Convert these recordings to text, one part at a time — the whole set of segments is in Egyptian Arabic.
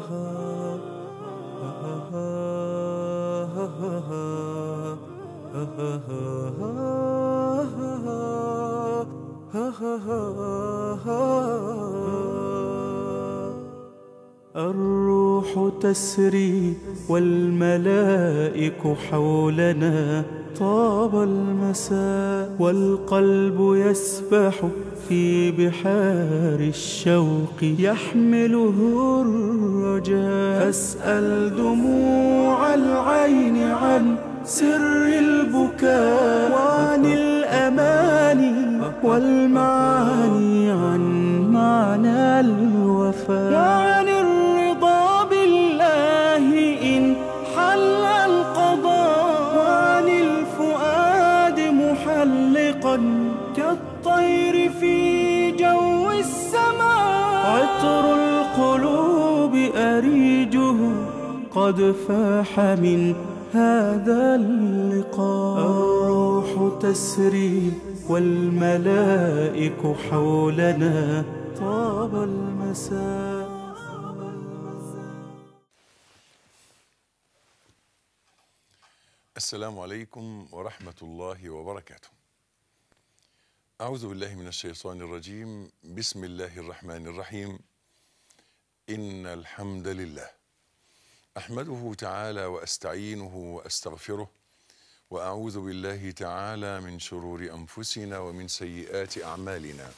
الروح تسري والملائك حولنا طاب المساء والقلب يسبح في بحار الشوق يحمله الرجاء فاسأل دموع العين عن سر البكاء وعن الأماني والمعاني عن معنى الوفاء وعن الرضا بالله إن حل القضاء وعن الفؤاد محلقا كالطير في جو السماء عطر القلوب أريجه قد فاح من هذا اللقاء الروح تسري والملائك حولنا طاب المساء السلام عليكم ورحمة الله وبركاته. أعوذ بالله من الشيطان الرجيم، بسم الله الرحمن الرحيم. إن الحمد لله أحمده تعالى وأستعينه وأستغفره وأعوذ بالله تعالى من شرور أنفسنا ومن سيئات أعمالنا.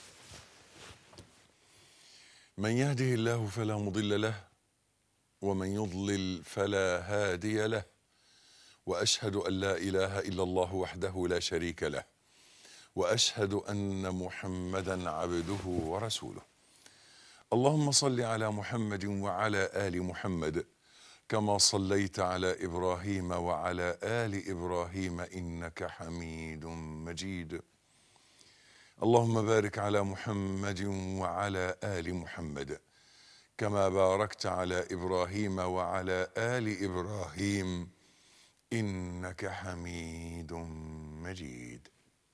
من يهده الله فلا مضل له ومن يضلل فلا هادي له. واشهد ان لا اله الا الله وحده لا شريك له واشهد ان محمدا عبده ورسوله اللهم صل على محمد وعلى ال محمد كما صليت على ابراهيم وعلى ال ابراهيم انك حميد مجيد اللهم بارك على محمد وعلى ال محمد كما باركت على ابراهيم وعلى ال ابراهيم انك حميد مجيد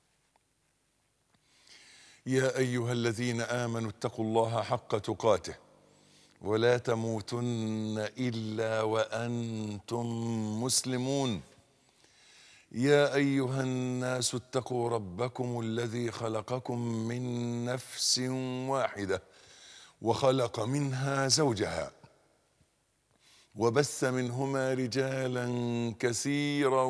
يا ايها الذين امنوا اتقوا الله حق تقاته ولا تموتن الا وانتم مسلمون يا ايها الناس اتقوا ربكم الذي خلقكم من نفس واحده وخلق منها زوجها وبث منهما رجالا كثيرا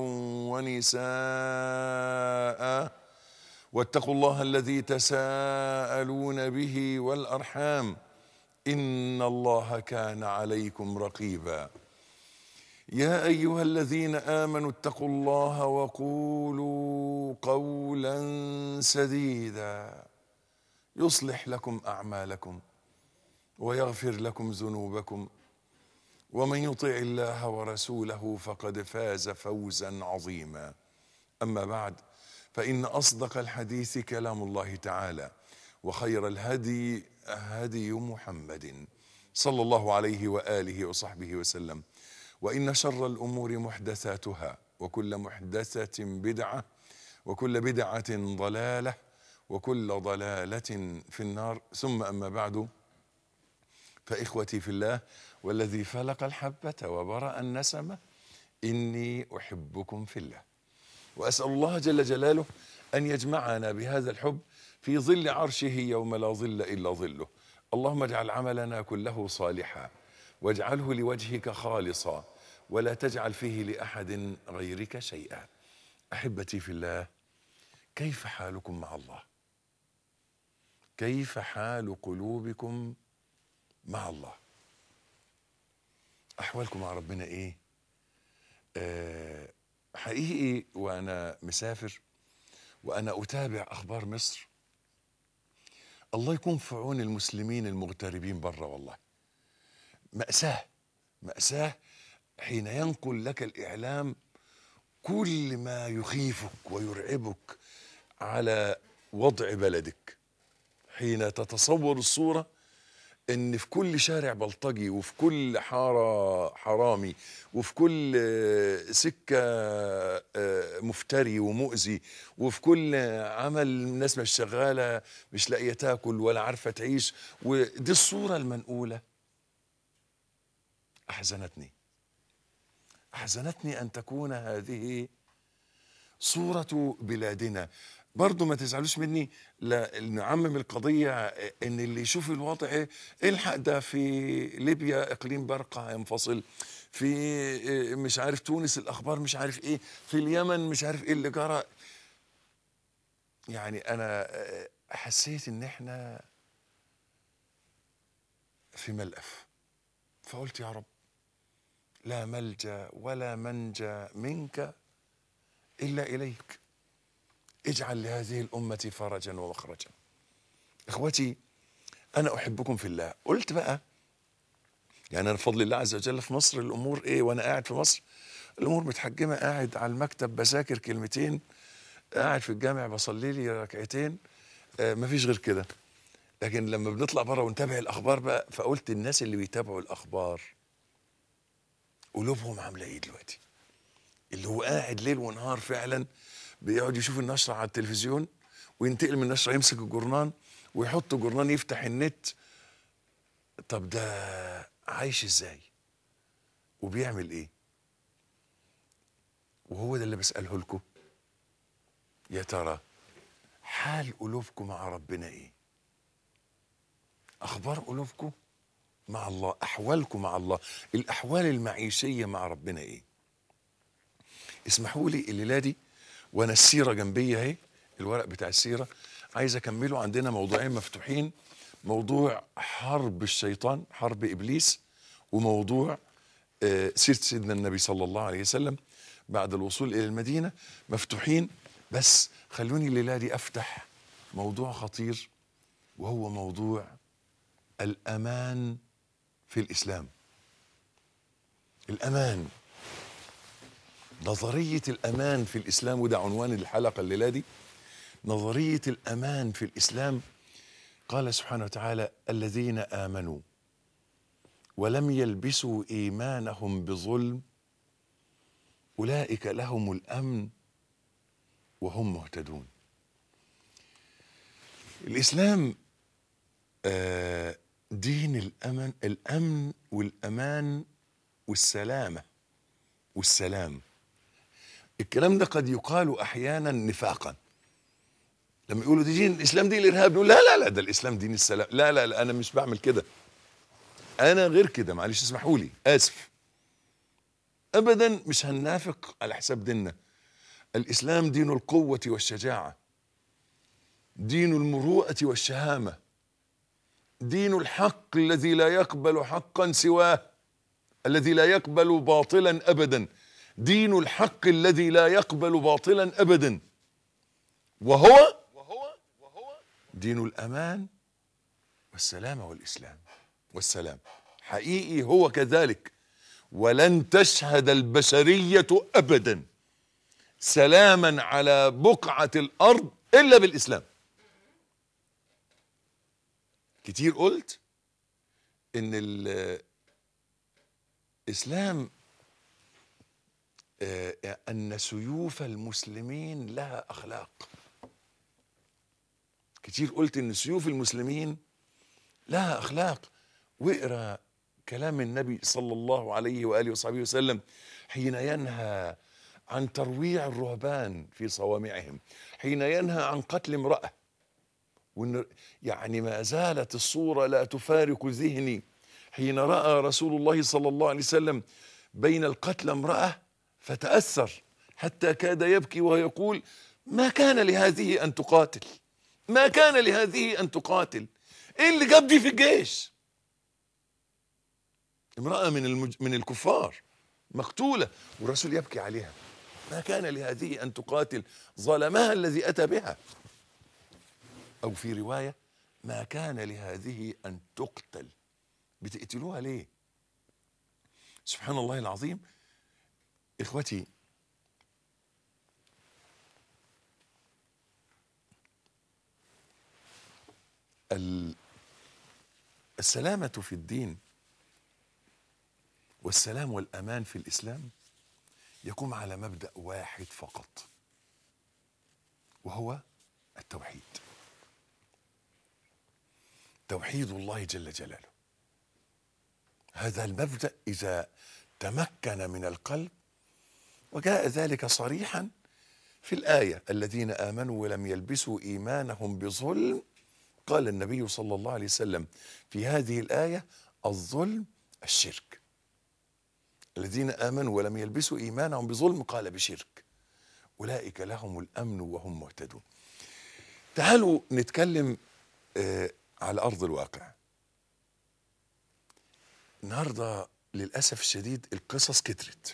ونساء واتقوا الله الذي تساءلون به والارحام ان الله كان عليكم رقيبا يا ايها الذين امنوا اتقوا الله وقولوا قولا سديدا يصلح لكم اعمالكم ويغفر لكم ذنوبكم ومن يطع الله ورسوله فقد فاز فوزا عظيما اما بعد فان اصدق الحديث كلام الله تعالى وخير الهدي هدي محمد صلى الله عليه واله وصحبه وسلم وان شر الامور محدثاتها وكل محدثه بدعه وكل بدعه ضلاله وكل ضلاله في النار ثم اما بعد فاخوتي في الله والذي فلق الحبة وبرأ النسمة إني أحبكم في الله وأسأل الله جل جلاله أن يجمعنا بهذا الحب في ظل عرشه يوم لا ظل إلا ظله اللهم اجعل عملنا كله صالحا واجعله لوجهك خالصا ولا تجعل فيه لأحد غيرك شيئا أحبتي في الله كيف حالكم مع الله كيف حال قلوبكم مع الله احوالكم مع ربنا ايه آه حقيقي وانا مسافر وانا اتابع اخبار مصر الله يكون في عون المسلمين المغتربين بره والله مأساة مأساة حين ينقل لك الإعلام كل ما يخيفك ويرعبك على وضع بلدك حين تتصور الصوره ان في كل شارع بلطجي وفي كل حاره حرامي وفي كل سكه مفتري ومؤذي وفي كل عمل الناس مش شغاله مش لاقيه تاكل ولا عارفه تعيش ودي الصوره المنقوله احزنتني احزنتني ان تكون هذه صورة بلادنا برضو ما تزعلوش مني لا نعمم القضية ان اللي يشوف الوضع إيه، الحق ده في ليبيا اقليم برقة ينفصل في إيه، مش عارف تونس الاخبار مش عارف ايه في اليمن مش عارف ايه اللي جرى يعني انا آه، حسيت ان احنا في ملأف فقلت يا رب لا ملجا ولا منجا منك الا اليك اجعل لهذه الامه فرجا ومخرجا اخوتي انا احبكم في الله قلت بقى يعني انا بفضل الله عز وجل في مصر الامور ايه وانا قاعد في مصر الامور متحجمه قاعد على المكتب بذاكر كلمتين قاعد في الجامع بصلي لي ركعتين آه مفيش غير كده لكن لما بنطلع بره ونتابع الاخبار بقى فقلت الناس اللي بيتابعوا الاخبار قلوبهم عامله ايه دلوقتي اللي هو قاعد ليل ونهار فعلا بيقعد يشوف النشره على التلفزيون وينتقل من النشره يمسك الجورنان ويحط الجورنان يفتح النت طب ده عايش ازاي وبيعمل ايه وهو ده اللي بسأله لكم يا ترى حال قلوبكم مع ربنا ايه اخبار قلوبكم مع الله احوالكم مع الله الاحوال المعيشيه مع ربنا ايه اسمحوا لي الليله دي وانا السيره جنبي اهي الورق بتاع السيره عايز اكمله عندنا موضوعين مفتوحين موضوع حرب الشيطان حرب ابليس وموضوع آه، سيره سيدنا النبي صلى الله عليه وسلم بعد الوصول الى المدينه مفتوحين بس خلوني الليله دي افتح موضوع خطير وهو موضوع الامان في الاسلام الامان نظريه الامان في الاسلام وده عنوان الحلقه الليله دي نظريه الامان في الاسلام قال سبحانه وتعالى الذين امنوا ولم يلبسوا ايمانهم بظلم اولئك لهم الامن وهم مهتدون الاسلام آه، دين الامن الامن والامان والسلامه والسلام الكلام ده قد يقال احيانا نفاقا لما يقولوا دي دين الاسلام دين الارهاب نقول لا لا لا ده الاسلام دين السلام لا لا لا انا مش بعمل كده انا غير كده معلش اسمحوا لي اسف ابدا مش هننافق على حساب ديننا الاسلام دين القوه والشجاعه دين المروءه والشهامه دين الحق الذي لا يقبل حقا سواه الذي لا يقبل باطلا ابدا دين الحق الذي لا يقبل باطلا ابدا وهو دين الامان والسلامه والاسلام والسلام حقيقي هو كذلك ولن تشهد البشريه ابدا سلاما على بقعه الارض الا بالاسلام كتير قلت ان الاسلام آه، ان سيوف المسلمين لها اخلاق كتير قلت ان سيوف المسلمين لها اخلاق واقرا كلام النبي صلى الله عليه واله وصحبه وسلم حين ينهى عن ترويع الرهبان في صوامعهم حين ينهى عن قتل امراه وإن يعني ما زالت الصورة لا تفارق ذهني حين رأى رسول الله صلى الله عليه وسلم بين القتلى امرأة فتأثر حتى كاد يبكي ويقول ما كان لهذه أن تقاتل ما كان لهذه أن تقاتل إيه اللي جاب دي في الجيش امرأة من المج... من الكفار مقتولة والرسول يبكي عليها ما كان لهذه أن تقاتل ظلمها الذي أتى بها أو في رواية ما كان لهذه أن تقتل بتقتلوها ليه سبحان الله العظيم إخوتي ال- السلامة في الدين والسلام والأمان في الإسلام يقوم على مبدأ واحد فقط وهو التوحيد توحيد الله جل جلاله هذا المبدا اذا تمكن من القلب وجاء ذلك صريحا في الايه الذين امنوا ولم يلبسوا ايمانهم بظلم قال النبي صلى الله عليه وسلم في هذه الايه الظلم الشرك الذين امنوا ولم يلبسوا ايمانهم بظلم قال بشرك اولئك لهم الامن وهم مهتدون تعالوا نتكلم آه على ارض الواقع النهارده للاسف الشديد القصص كترت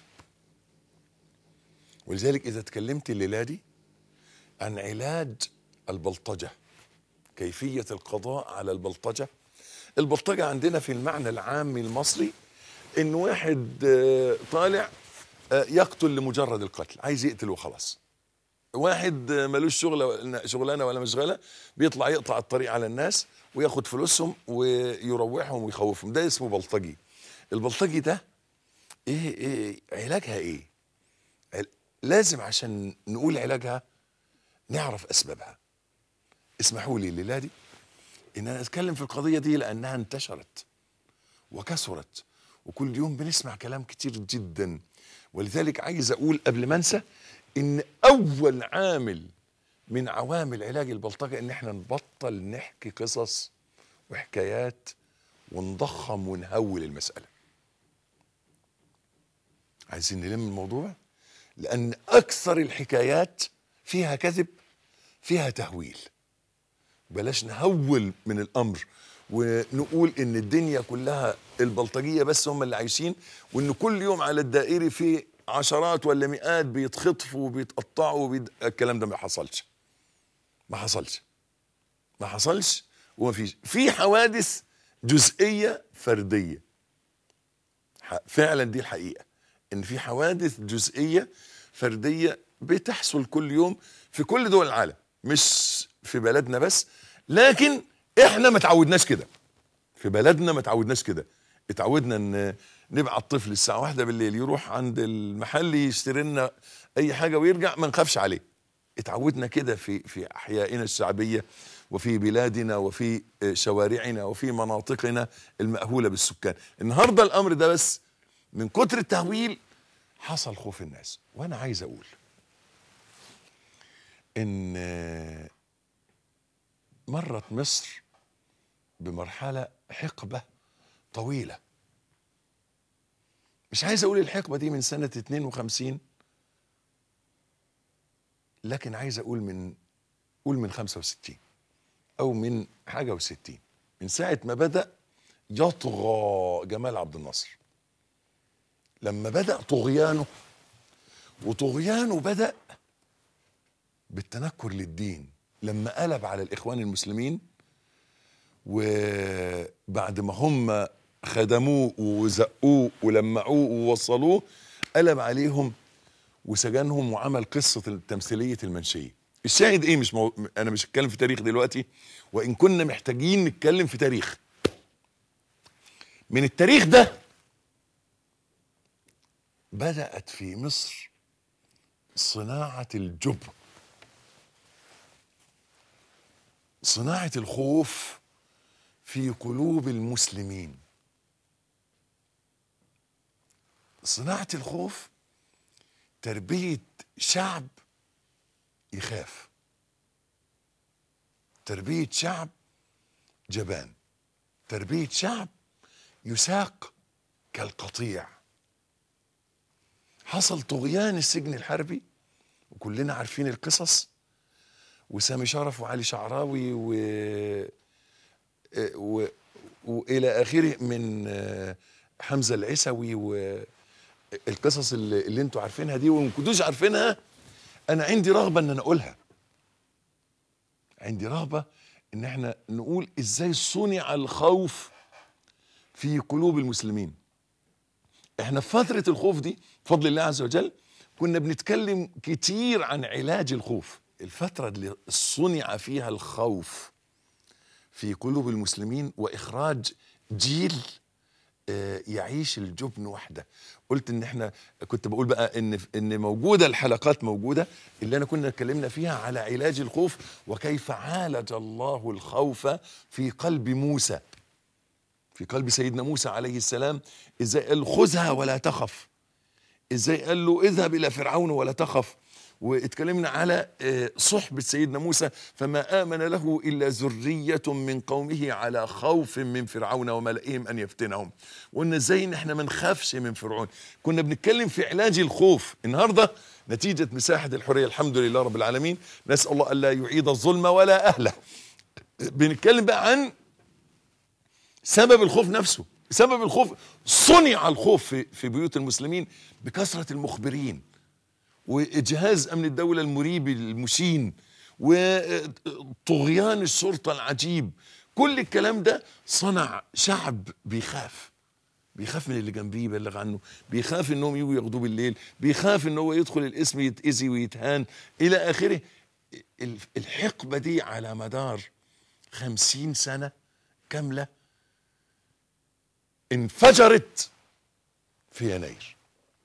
ولذلك اذا اتكلمت الليله دي عن علاج البلطجه كيفيه القضاء على البلطجه البلطجه عندنا في المعنى العام المصري ان واحد آه، طالع آه، يقتل لمجرد القتل عايز يقتل وخلاص واحد آه، ملوش شغله شغلانه ولا مشغله بيطلع يقطع الطريق على الناس وياخد فلوسهم ويروحهم ويخوفهم ده اسمه بلطجي البلطجي ده ايه ايه علاجها ايه عل- لازم عشان نقول علاجها نعرف اسبابها اسمحوا لي الليله دي ان انا اتكلم في القضيه دي لانها انتشرت وكثرت وكل يوم بنسمع كلام كتير جدا ولذلك عايز اقول قبل ما انسى ان اول عامل من عوامل علاج البلطجه ان احنا نبطل نحكي قصص وحكايات ونضخم ونهول المساله عايزين نلم الموضوع لان اكثر الحكايات فيها كذب فيها تهويل بلاش نهول من الامر ونقول ان الدنيا كلها البلطجيه بس هم اللي عايشين وان كل يوم على الدائري في عشرات ولا مئات بيتخطفوا وبيتقطعوا وبيد... الكلام ده ما حصلش ما حصلش ما حصلش وما فيش في حوادث جزئيه فرديه ح- فعلا دي الحقيقه ان في حوادث جزئيه فرديه بتحصل كل يوم في كل دول العالم مش في بلدنا بس لكن احنا ما تعودناش كده في بلدنا ما تعودناش كده اتعودنا ان نبعت طفل الساعه واحدة بالليل يروح عند المحل يشتري لنا اي حاجه ويرجع ما نخافش عليه اتعودنا كده في في احيائنا الشعبيه وفي بلادنا وفي آه، شوارعنا وفي مناطقنا المأهوله بالسكان النهارده الامر ده بس من كتر التهويل حصل خوف الناس وانا عايز اقول ان آه، مرت مصر بمرحله حقبه طويله مش عايز اقول الحقبه دي من سنه 52 لكن عايز اقول من قول من 65 او من حاجه و60 من ساعه ما بدا يطغى جمال عبد الناصر لما بدا طغيانه وطغيانه بدا بالتنكر للدين لما قلب على الاخوان المسلمين وبعد ما هم خدموه وزقوه ولمعوه ووصلوه قلب عليهم وسجنهم وعمل قصه تمثيليه المنشيه الشاهد ايه مش مو... انا مش هتكلم في تاريخ دلوقتي وان كنا محتاجين نتكلم في تاريخ من التاريخ ده بدات في مصر صناعه الجبن صناعه الخوف في قلوب المسلمين صناعه الخوف تربيه شعب يخاف تربيه شعب جبان تربيه شعب يساق كالقطيع حصل طغيان السجن الحربي وكلنا عارفين القصص وسامي شرف وعلي شعراوي و... و... والى اخره من حمزه العسوي والقصص اللي, اللي انتوا عارفينها دي وما كنتوش عارفينها انا عندي رغبه ان انا اقولها عندي رغبه ان احنا نقول ازاي صنع الخوف في قلوب المسلمين احنا في فتره الخوف دي بفضل الله عز وجل كنا بنتكلم كتير عن علاج الخوف الفتره اللي صنع فيها الخوف في قلوب المسلمين واخراج جيل آه، يعيش الجبن وحده قلت ان احنا كنت بقول بقى ان ان موجوده الحلقات موجوده اللي انا كنا اتكلمنا فيها على علاج الخوف وكيف عالج الله الخوف في قلب موسى في قلب سيدنا موسى عليه السلام ازاي قال له خذها ولا تخف ازاي قال له اذهب الى فرعون ولا تخف واتكلمنا على آه، صحبة سيدنا موسى فما آمن له إلا ذرية من قومه على خوف من فرعون وملئهم أن يفتنهم وقلنا ازاي ان احنا ما نخافش من فرعون كنا بنتكلم في علاج الخوف النهاردة نتيجة مساحة الحرية الحمد لله رب العالمين نسأل الله ألا يعيد الظلم ولا أهله بنتكلم بقى عن سبب الخوف نفسه سبب الخوف صنع الخوف في, في بيوت المسلمين بكثرة المخبرين وجهاز امن الدوله المريب المشين وطغيان الشرطه العجيب كل الكلام ده صنع شعب بيخاف بيخاف من اللي جنبيه يبلغ عنه بيخاف انهم يجوا ياخدوه بالليل بيخاف ان هو يدخل الاسم يتاذي ويتهان الى اخره ال- الحقبه دي على مدار خمسين سنه كامله انفجرت في يناير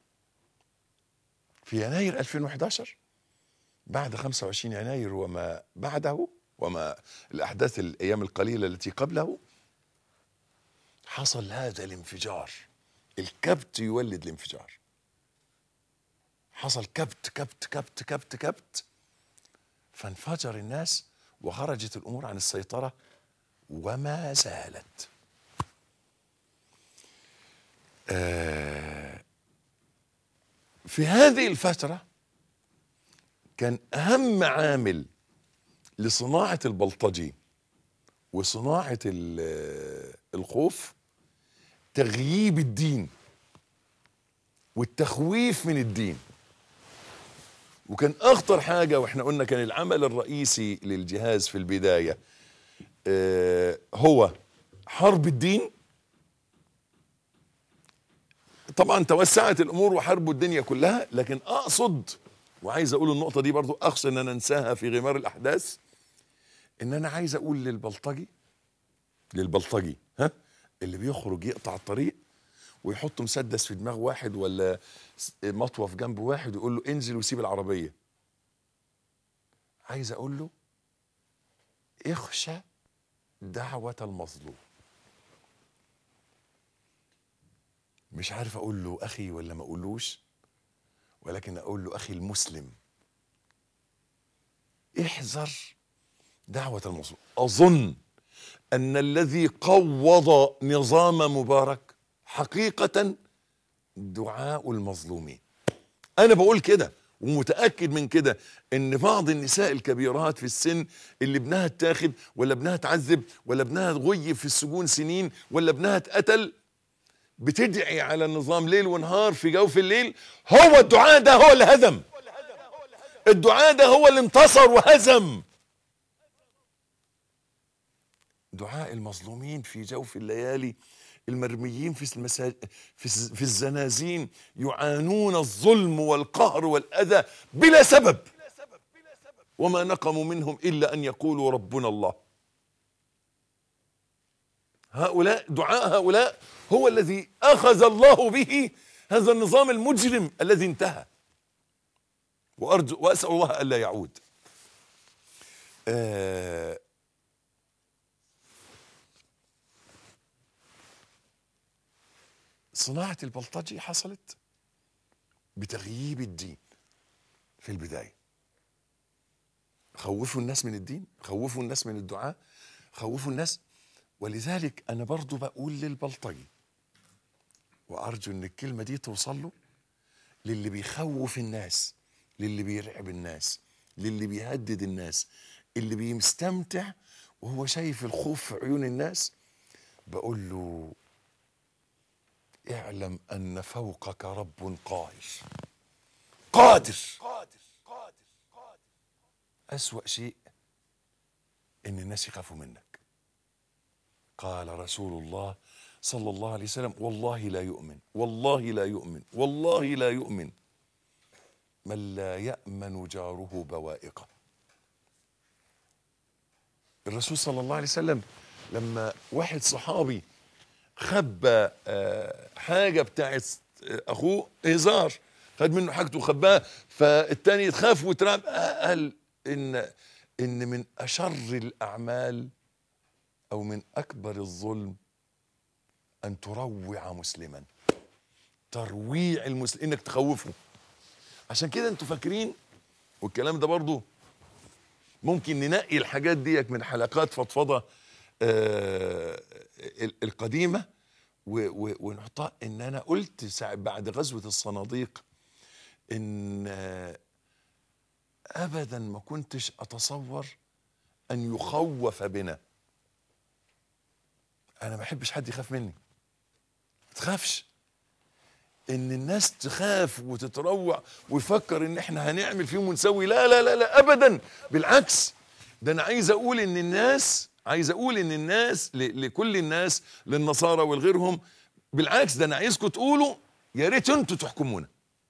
في يناير 2011 بعد 25 يناير وما بعده وما الأحداث الأيام القليلة التي قبله حصل هذا الانفجار الكبت يولد الانفجار حصل كبت كبت كبت كبت كبت فانفجر الناس وخرجت الأمور عن السيطرة وما زالت آه في هذه الفترة كان أهم عامل لصناعة البلطجي وصناعة ال- الخوف تغييب الدين والتخويف من الدين وكان أخطر حاجة وإحنا قلنا كان العمل الرئيسي للجهاز في البداية آه، هو حرب الدين طبعا توسعت الامور وحاربوا الدنيا كلها لكن اقصد وعايز اقول النقطه دي برضو اخشى ان انا انساها في غمار الاحداث ان انا عايز اقول للبلطجي للبلطجي ها اللي بيخرج يقطع الطريق ويحط مسدس في دماغ واحد ولا س- مطوه في جنب واحد ويقول له انزل وسيب العربيه عايز اقول له اخشى دعوه المظلوم مش عارف اقول له اخي ولا ما اقولوش ولكن اقول له اخي المسلم احذر دعوة المظلوم اظن ان الذي قوض نظام مبارك حقيقة دعاء المظلومين انا بقول كده ومتاكد من كده ان بعض النساء الكبيرات في السن اللي ابنها اتاخد ولا ابنها اتعذب ولا ابنها غيب في السجون سنين ولا ابنها اتقتل بتدعي على النظام ليل ونهار في جوف الليل هو الدعاء ده هو اللي هزم الدعاء ده هو اللي انتصر وهزم دعاء المظلومين في جوف الليالي المرميين في المساج... في, الز- في الزنازين يعانون الظلم والقهر والأذى بلا سبب وما نقموا منهم إلا أن يقولوا ربنا الله هؤلاء دعاء هؤلاء هو الذي اخذ الله به هذا النظام المجرم الذي انتهى وارجو واسال الله الا يعود آه صناعه البلطجي حصلت بتغييب الدين في البدايه خوفوا الناس من الدين خوفوا الناس من الدعاء خوفوا الناس ولذلك انا برضو بقول للبلطجي وارجو ان الكلمه دي توصل له للي بيخوف الناس للي بيرعب الناس للي بيهدد الناس اللي بيستمتع وهو شايف الخوف في عيون الناس بقول له اعلم ان فوقك رب قاهر قادر اسوا شيء ان الناس يخافوا منك قال رسول الله صلى الله عليه وسلم والله لا يؤمن والله لا يؤمن والله لا يؤمن من لا يأمن جاره بوائقه الرسول صلى الله عليه وسلم لما واحد صحابي خبى آه، حاجة بتاعت آه، أخوه هزار خد منه حاجته وخباها فالتاني يتخاف وترعب آه، قال إن إن من أشر الأعمال أو من أكبر الظلم ان تروع مسلما ترويع المسلم انك تخوفه عشان كده انتوا فاكرين والكلام ده برضو ممكن ننقي الحاجات ديك من حلقات فضفضه آه ال- القديمه و- و- ونحطها ان انا قلت ساعة بعد غزوه الصناديق ان آه، ابدا ما كنتش اتصور ان يخوف بنا انا ما احبش حد يخاف مني ما تخافش ان الناس تخاف وتتروع ويفكر ان احنا هنعمل فيهم ونسوي لا لا لا لا ابدا بالعكس ده انا عايز اقول ان الناس عايز اقول ان الناس ل- لكل الناس للنصارى ولغيرهم بالعكس ده انا عايزكم تقولوا يا ريت انتوا تحكمونا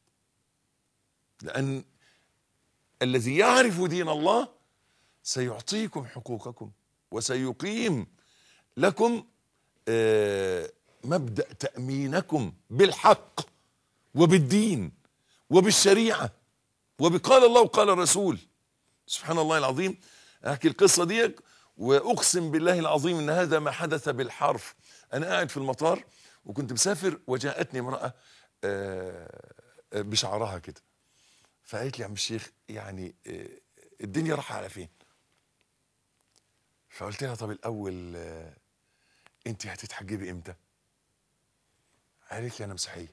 لان الذي يعرف دين الله سيعطيكم حقوقكم وسيقيم لكم آه، مبدا تامينكم بالحق وبالدين وبالشريعه وبقال الله وقال الرسول سبحان الله العظيم احكي القصه دي واقسم بالله العظيم ان هذا ما حدث بالحرف انا قاعد في المطار وكنت مسافر وجاءتني امراه آه، آه، بشعرها كده فقالت لي يا عم الشيخ يعني آه، الدنيا رايحه على فين فقلت لها طب الاول آه، انت هتتحجبي امتى قالت لي انا مسيحيه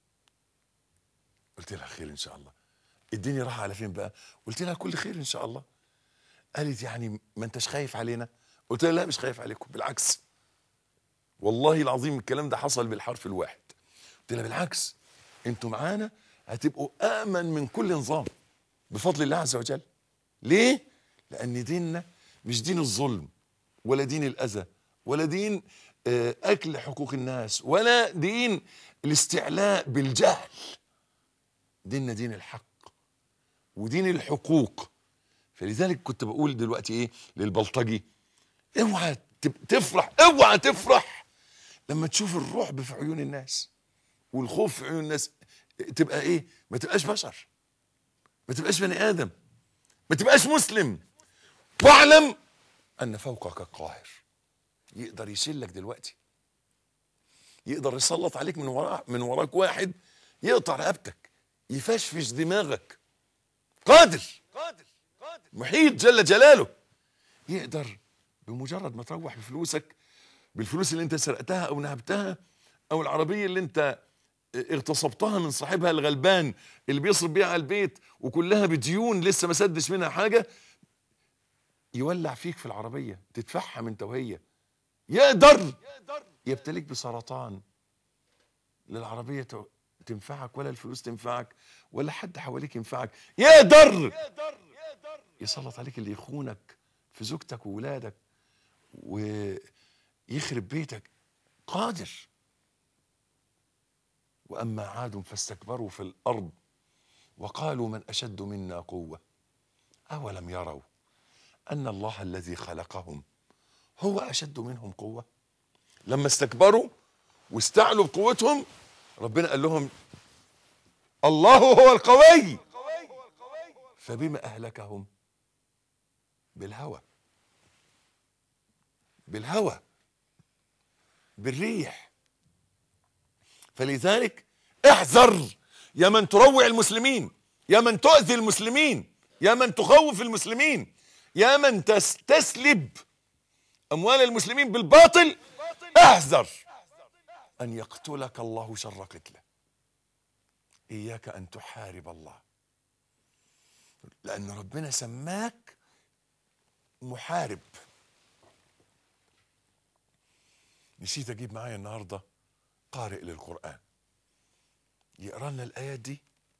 قلت لها خير ان شاء الله الدنيا رايحه على فين بقى قلت لها كل خير ان شاء الله قالت يعني ما انتش خايف علينا قلت لها لا مش خايف عليكم بالعكس والله العظيم الكلام ده حصل بالحرف الواحد قلت لها بالعكس انتوا معانا هتبقوا امن من كل نظام بفضل الله عز وجل ليه لان ديننا مش دين الظلم ولا دين الاذى ولا دين آه، اكل حقوق الناس ولا دين الاستعلاء بالجهل ديننا دين الحق ودين الحقوق فلذلك كنت بقول دلوقتي ايه للبلطجي اوعى تب- تفرح اوعى تفرح لما تشوف الرعب في عيون الناس والخوف في عيون الناس تبقى ايه ما تبقاش بشر ما تبقاش بني ادم ما تبقاش مسلم واعلم ان فوقك قاهر يقدر يشيلك دلوقتي يقدر يسلط عليك من وراء من وراك واحد يقطع رقبتك يفشفش دماغك قادر محيط جل جلاله يقدر بمجرد ما تروح بفلوسك بالفلوس اللي انت سرقتها او نهبتها او العربيه اللي انت اغتصبتها من صاحبها الغلبان اللي بيصرف بيها على البيت وكلها بديون لسه ما سدش منها حاجه يولع فيك في العربيه تدفعها انت وهي يقدر يبتليك بسرطان لا العربيه ت- تنفعك ولا الفلوس تنفعك ولا حد حواليك ينفعك يقدر يسلط عليك اللي يخونك في زوجتك وولادك ويخرب بيتك قادر واما عاد فاستكبروا في الارض وقالوا من اشد منا قوه اولم يروا ان الله الذي خلقهم هو اشد منهم قوه لما استكبروا واستعلوا بقوتهم ربنا قال لهم الله هو القوي فبما اهلكهم بالهوى بالهوى بالريح فلذلك احذر يا من تروع المسلمين يا من تؤذي المسلمين يا من تخوف المسلمين يا من تستسلب اموال المسلمين بالباطل احذر ان يقتلك الله شر قتله اياك ان تحارب الله لان ربنا سماك محارب نسيت اجيب معايا النهارده قارئ للقران يقرا لنا الايات دي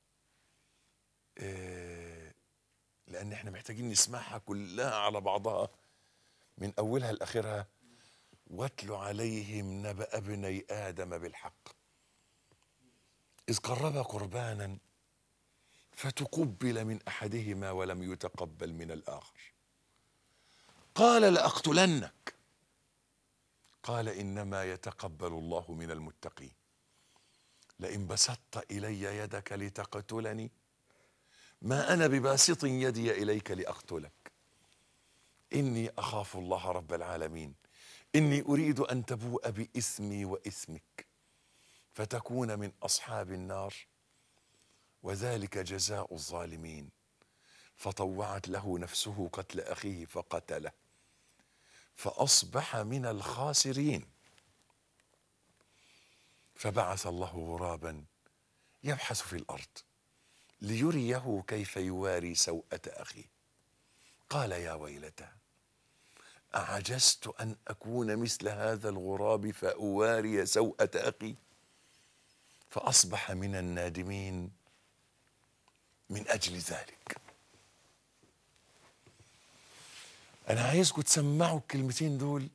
آه، لان احنا محتاجين نسمعها كلها على بعضها من اولها لاخرها واتل عليهم نبأ ابني ادم بالحق اذ قربا قربانا فتقبل من احدهما ولم يتقبل من الاخر قال لاقتلنك قال انما يتقبل الله من المتقين لئن بسطت الي يدك لتقتلني ما انا بباسط يدي اليك لاقتلك اني اخاف الله رب العالمين إني أريد أن تبوء بإثمي وإثمك فتكون من أصحاب النار وذلك جزاء الظالمين فطوعت له نفسه قتل أخيه فقتله فأصبح من الخاسرين فبعث الله غرابا يبحث في الأرض ليريه كيف يواري سوءة أخيه قال يا ويلتى أعجزت أن أكون مثل هذا الغراب فأواري سوءة أخي فأصبح من النادمين من أجل ذلك أنا عايزكم تسمعوا الكلمتين دول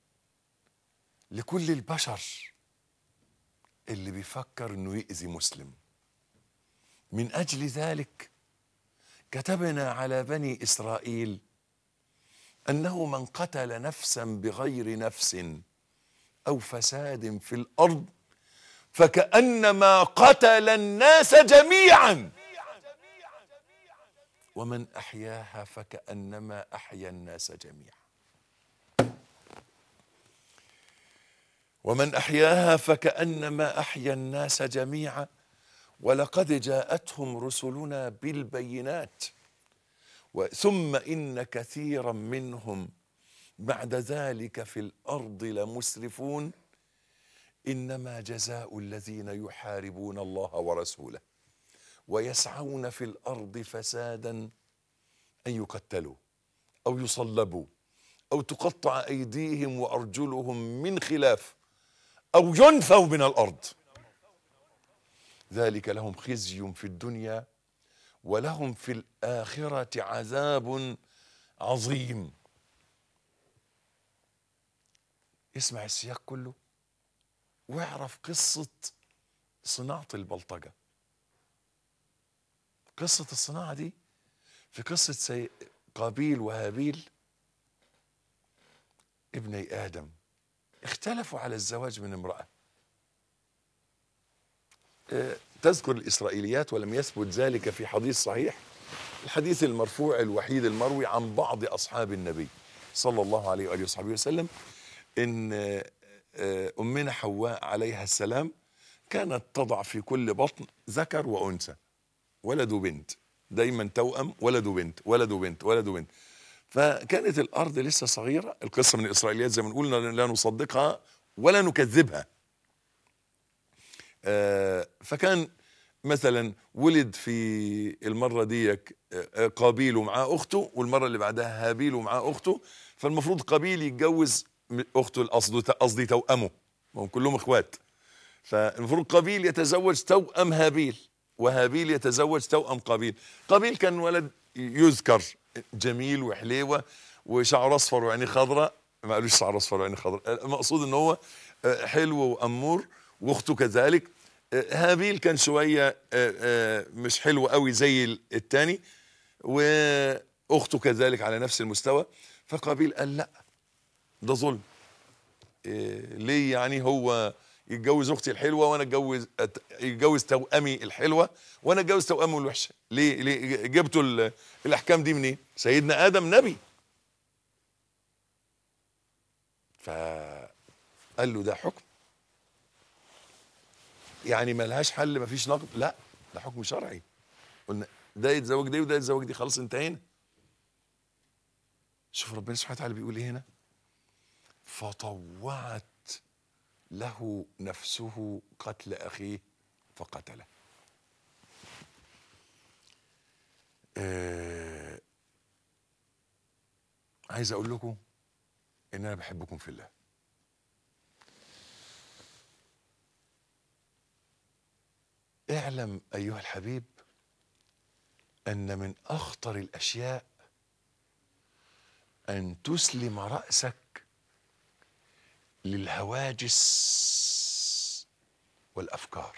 لكل البشر اللي بيفكر إنه يأذي مسلم من أجل ذلك كتبنا على بني إسرائيل أنه من قتل نفسا بغير نفس أو فساد في الأرض فكأنما قتل الناس جميعا ومن أحياها فكأنما أحيا الناس جميعا ومن أحياها فكأنما أحيا الناس جميعا ولقد جاءتهم رسلنا بالبينات و- ثم إن كثيرا منهم بعد ذلك في الأرض لمسرفون إنما جزاء الذين يحاربون الله ورسوله ويسعون في الأرض فسادا أن يقتلوا أو يصلبوا أو تقطع أيديهم وأرجلهم من خلاف أو ينفوا من الأرض ذلك لهم خزي في الدنيا ولهم في الآخرة عذاب عظيم اسمع السياق كله واعرف قصة صناعة البلطجة قصة الصناعة دي في قصة سي... قابيل وهابيل ابني آدم اختلفوا على الزواج من امرأة آه، تذكر الإسرائيليات ولم يثبت ذلك في حديث صحيح الحديث المرفوع الوحيد المروي عن بعض أصحاب النبي صلى الله عليه وآله وصحبه وسلم إن آه، آه، أمنا حواء عليها السلام كانت تضع في كل بطن ذكر وأنثى ولد وبنت دايما توأم ولد وبنت ولد وبنت ولد وبنت فكانت الأرض لسه صغيرة القصة من الإسرائيليات زي ما نقول لا نصدقها ولا نكذبها آه، فكان مثلا ولد في المرة ديك آه، قابيل ومعاه أخته والمرة اللي بعدها هابيل ومعاه أخته فالمفروض قابيل يتجوز م- أخته قصده قصدي توأمه ما هم كلهم إخوات فالمفروض قابيل يتزوج توأم هابيل وهابيل يتزوج توأم قابيل قابيل كان ولد يذكر جميل وحليوة وشعره أصفر وعينيه خضراء ما قالوش شعره أصفر وعينيه خضراء المقصود إن هو آه، حلو وأمور واخته كذلك آه، هابيل كان شويه آه، آه، مش حلو قوي زي الثاني واخته كذلك على نفس المستوى فقابيل قال لا ده ظلم إيه، ليه يعني هو يتجوز اختي الحلوه وانا اتجوز أت- يتجوز توامي الحلوه وانا اتجوز توامي الوحشه ليه ليه جبتوا ال- الاحكام دي منين سيدنا ادم نبي فقال له ده حكم يعني ملهاش حل مفيش نقد لا ده حكم شرعي قلنا ده يتزوج دي وده يتزوج دي خلاص انتهينا شوف ربنا سبحانه وتعالى بيقول ايه هنا فطوعت له نفسه قتل اخيه فقتله آه عايز اقول لكم ان انا بحبكم في الله اعلم ايها الحبيب ان من اخطر الاشياء ان تسلم راسك للهواجس والافكار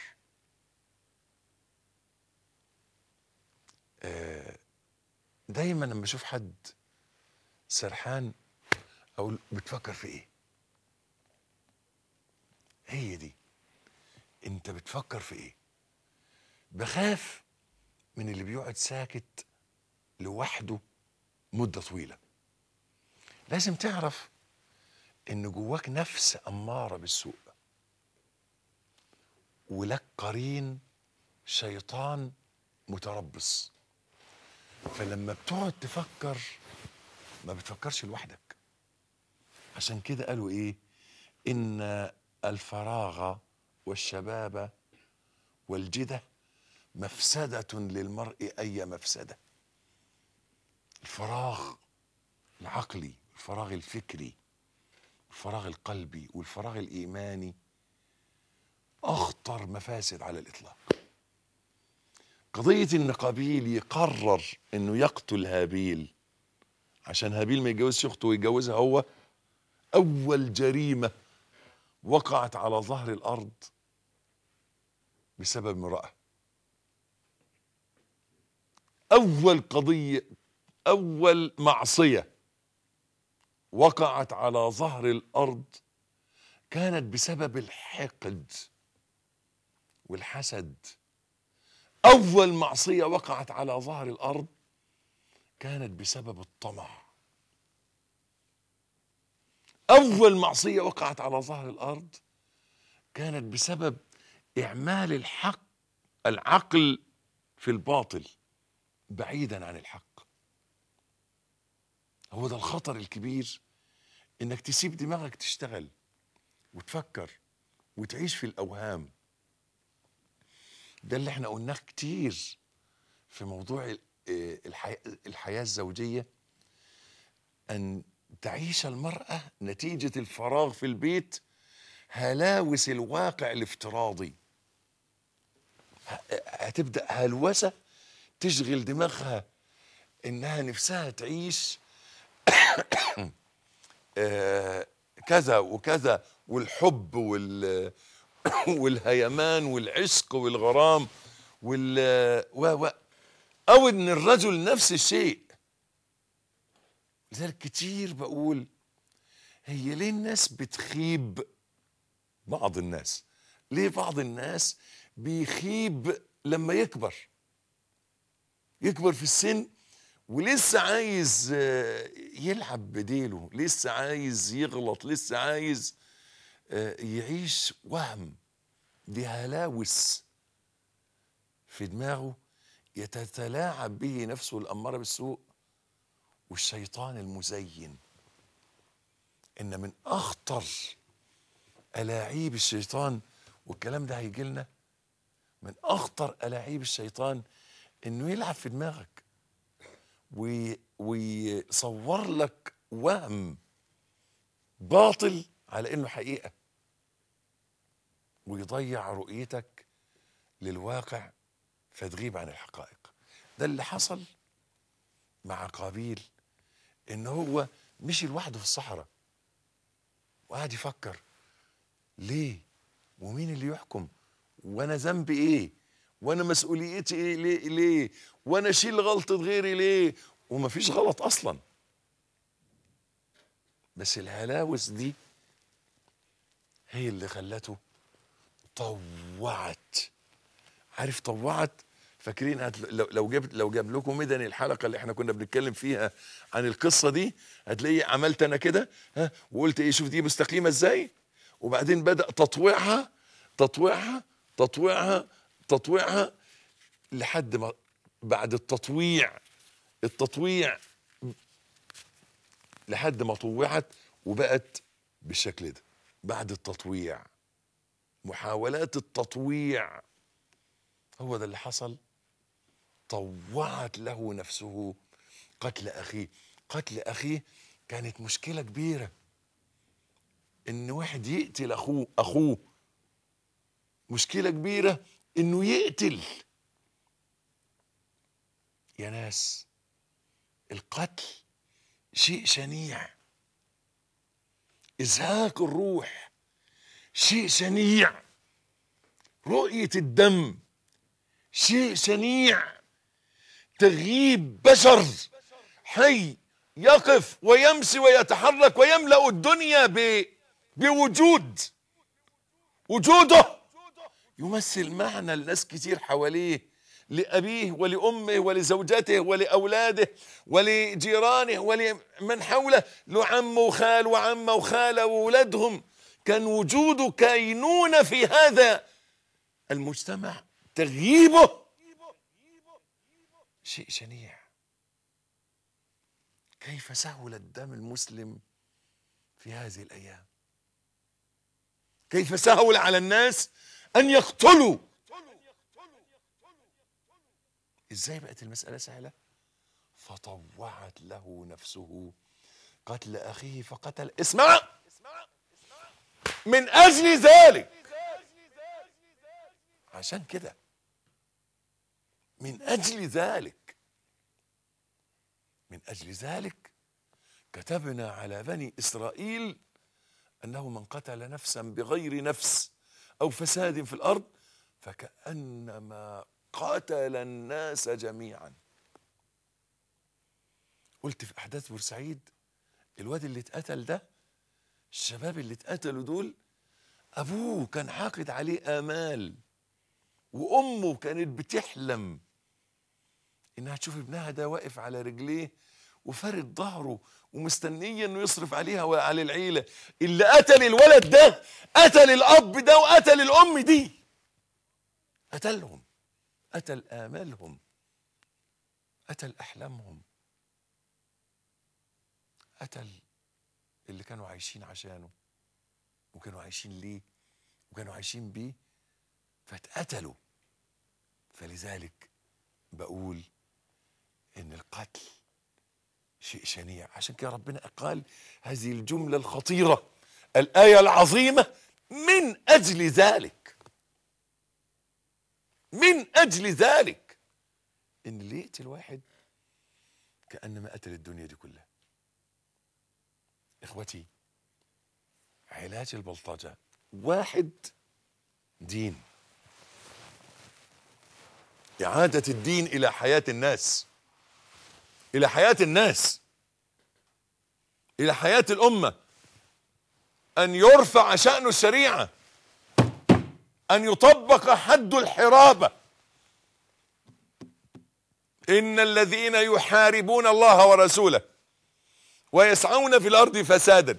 آه، دايما لما اشوف حد سرحان اقول بتفكر في ايه هي دي انت بتفكر في ايه بخاف من اللي بيقعد ساكت لوحده مده طويله لازم تعرف ان جواك نفس اماره بالسوء ولك قرين شيطان متربص فلما بتقعد تفكر ما بتفكرش لوحدك عشان كده قالوا ايه ان الفراغ والشباب والجده مفسده للمرء اي مفسده الفراغ العقلي الفراغ الفكري الفراغ القلبي والفراغ الايماني اخطر مفاسد على الاطلاق قضيه ان قابيل يقرر انه يقتل هابيل عشان هابيل ما يتجوزش اخته ويتجوزها هو اول جريمه وقعت على ظهر الارض بسبب امراه اول قضيه اول معصيه وقعت على ظهر الارض كانت بسبب الحقد والحسد اول معصيه وقعت على ظهر الارض كانت بسبب الطمع اول معصيه وقعت على ظهر الارض كانت بسبب اعمال الحق العقل في الباطل بعيدا عن الحق هو ده الخطر الكبير انك تسيب دماغك تشتغل وتفكر وتعيش في الاوهام ده اللي احنا قلناه كتير في موضوع ال- آه، الحياة, الحياة الزوجية أن تعيش المرأة نتيجة الفراغ في البيت هلاوس الواقع الافتراضي ه- هتبدأ هلوسة تشغل دماغها إنها نفسها تعيش آه، كذا وكذا والحب وال والهيمان والعشق والغرام وال و و او ان الرجل نفس الشيء لذلك كتير بقول هي ليه الناس بتخيب بعض الناس ليه بعض الناس بيخيب لما يكبر يكبر في السن ولسه عايز آه، يلعب بديله لسه عايز يغلط لسه عايز آه، يعيش وهم دي هلاوس في دماغه يتتلاعب به نفسه الأمارة بالسوء والشيطان المزين إن من أخطر ألاعيب الشيطان والكلام ده هيجي لنا من أخطر ألاعيب الشيطان إنه يلعب في دماغك وي ويصور لك وهم باطل على إنه حقيقة ويضيع رؤيتك للواقع فتغيب عن الحقائق ده اللي حصل مع قابيل ان هو مشي لوحده في الصحراء وقعد يفكر ليه ومين اللي يحكم وانا ذنبي ايه وانا مسؤوليتي ايه ليه ليه وانا اشيل غلطه غيري ليه ومفيش غلط اصلا بس الهلاوس دي هي اللي خلته طوعت عارف طوعت فاكرين هت- لو لو جبت لو جاب لكم مدن الحلقه اللي احنا كنا بنتكلم فيها عن القصه دي هتلاقي عملت انا كده ها وقلت ايه شوف دي مستقيمه ازاي وبعدين بدا تطويعها تطويعها تطويعها تطويعها لحد ما بعد التطويع التطويع لحد ما طوعت وبقت بالشكل ده بعد التطويع محاولات التطويع هو ده اللي حصل طوعت له نفسه قتل اخيه قتل اخيه كانت مشكله كبيره ان واحد يقتل اخوه اخوه مشكله كبيره انه يقتل يا ناس القتل شيء شنيع ازهاق الروح شيء شنيع رؤيه الدم شيء شنيع تغييب بشر حي يقف ويمشي ويتحرك ويملا الدنيا ب... بوجود وجوده يمثل معنى لناس كتير حواليه لأبيه ولأمه ولزوجته ولأولاده ولجيرانه ولمن حوله له عم وخال وعمة وخالة وولادهم كان وجوده كينونة في هذا المجتمع تغييبه شيء شنيع كيف سهل الدم المسلم في هذه الأيام كيف سهل على الناس أن يقتلوا ازاي بقت المسألة سهلة فطوعت له نفسه قتل أخيه فقتل اسمع من أجل ذلك عشان كده من أجل ذلك من أجل ذلك كتبنا على بني إسرائيل أنه من قتل نفسا بغير نفس أو فساد في الأرض فكأنما قتل الناس جميعا قلت في أحداث بورسعيد الواد اللي اتقتل ده الشباب اللي اتقتلوا دول أبوه كان حاقد عليه آمال وأمه كانت بتحلم إنها تشوف ابنها ده واقف على رجليه وفارد ظهره ومستنية إنه يصرف عليها وعلى العيلة اللي قتل الولد ده قتل الأب ده وقتل الأم دي قتلهم قتل آمالهم قتل أحلامهم قتل اللي كانوا عايشين عشانه وكانوا عايشين ليه وكانوا عايشين بيه فاتقتلوا فلذلك بقول ان القتل شيء شنيع عشان كده ربنا قال هذه الجملة الخطيرة الآية العظيمة من أجل ذلك من أجل ذلك إن اللي يقتل واحد كأنما قتل الدنيا دي كلها إخوتي علاج البلطجة واحد دين إعادة الدين إلى حياة الناس إلى حياة الناس إلى حياة الأمة أن يرفع شأن الشريعة أن يطبق حد الحرابة إن الذين يحاربون الله ورسوله ويسعون في الأرض فسادا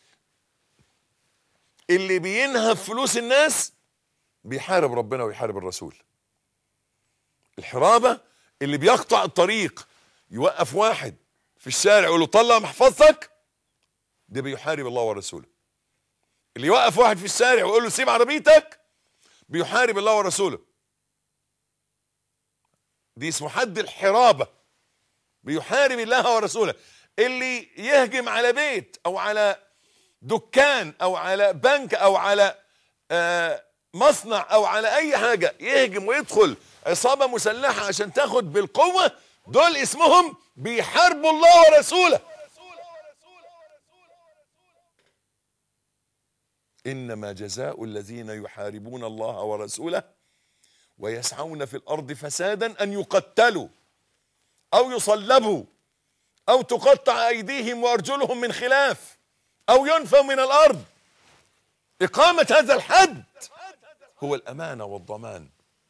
اللي بينهب فلوس الناس بيحارب ربنا ويحارب الرسول الحرابة اللي بيقطع الطريق يوقف واحد في الشارع يقول له طلع محفظتك ده بيحارب الله ورسوله اللي يوقف واحد في الشارع ويقول له سيب عربيتك بيحارب الله ورسوله دي اسمه حد الحرابة بيحارب الله ورسوله اللي يهجم على بيت او على دكان او على بنك او على آه مصنع او على اي حاجة يهجم ويدخل عصابة مسلحة عشان تاخد بالقوة دول اسمهم بيحاربوا الله ورسوله انما جزاء الذين يحاربون الله ورسوله ويسعون في الارض فسادا ان يقتلوا او يصلبوا او تقطع ايديهم وارجلهم من خلاف او ينفوا من الارض اقامه هذا الحد هو الامانه والضمان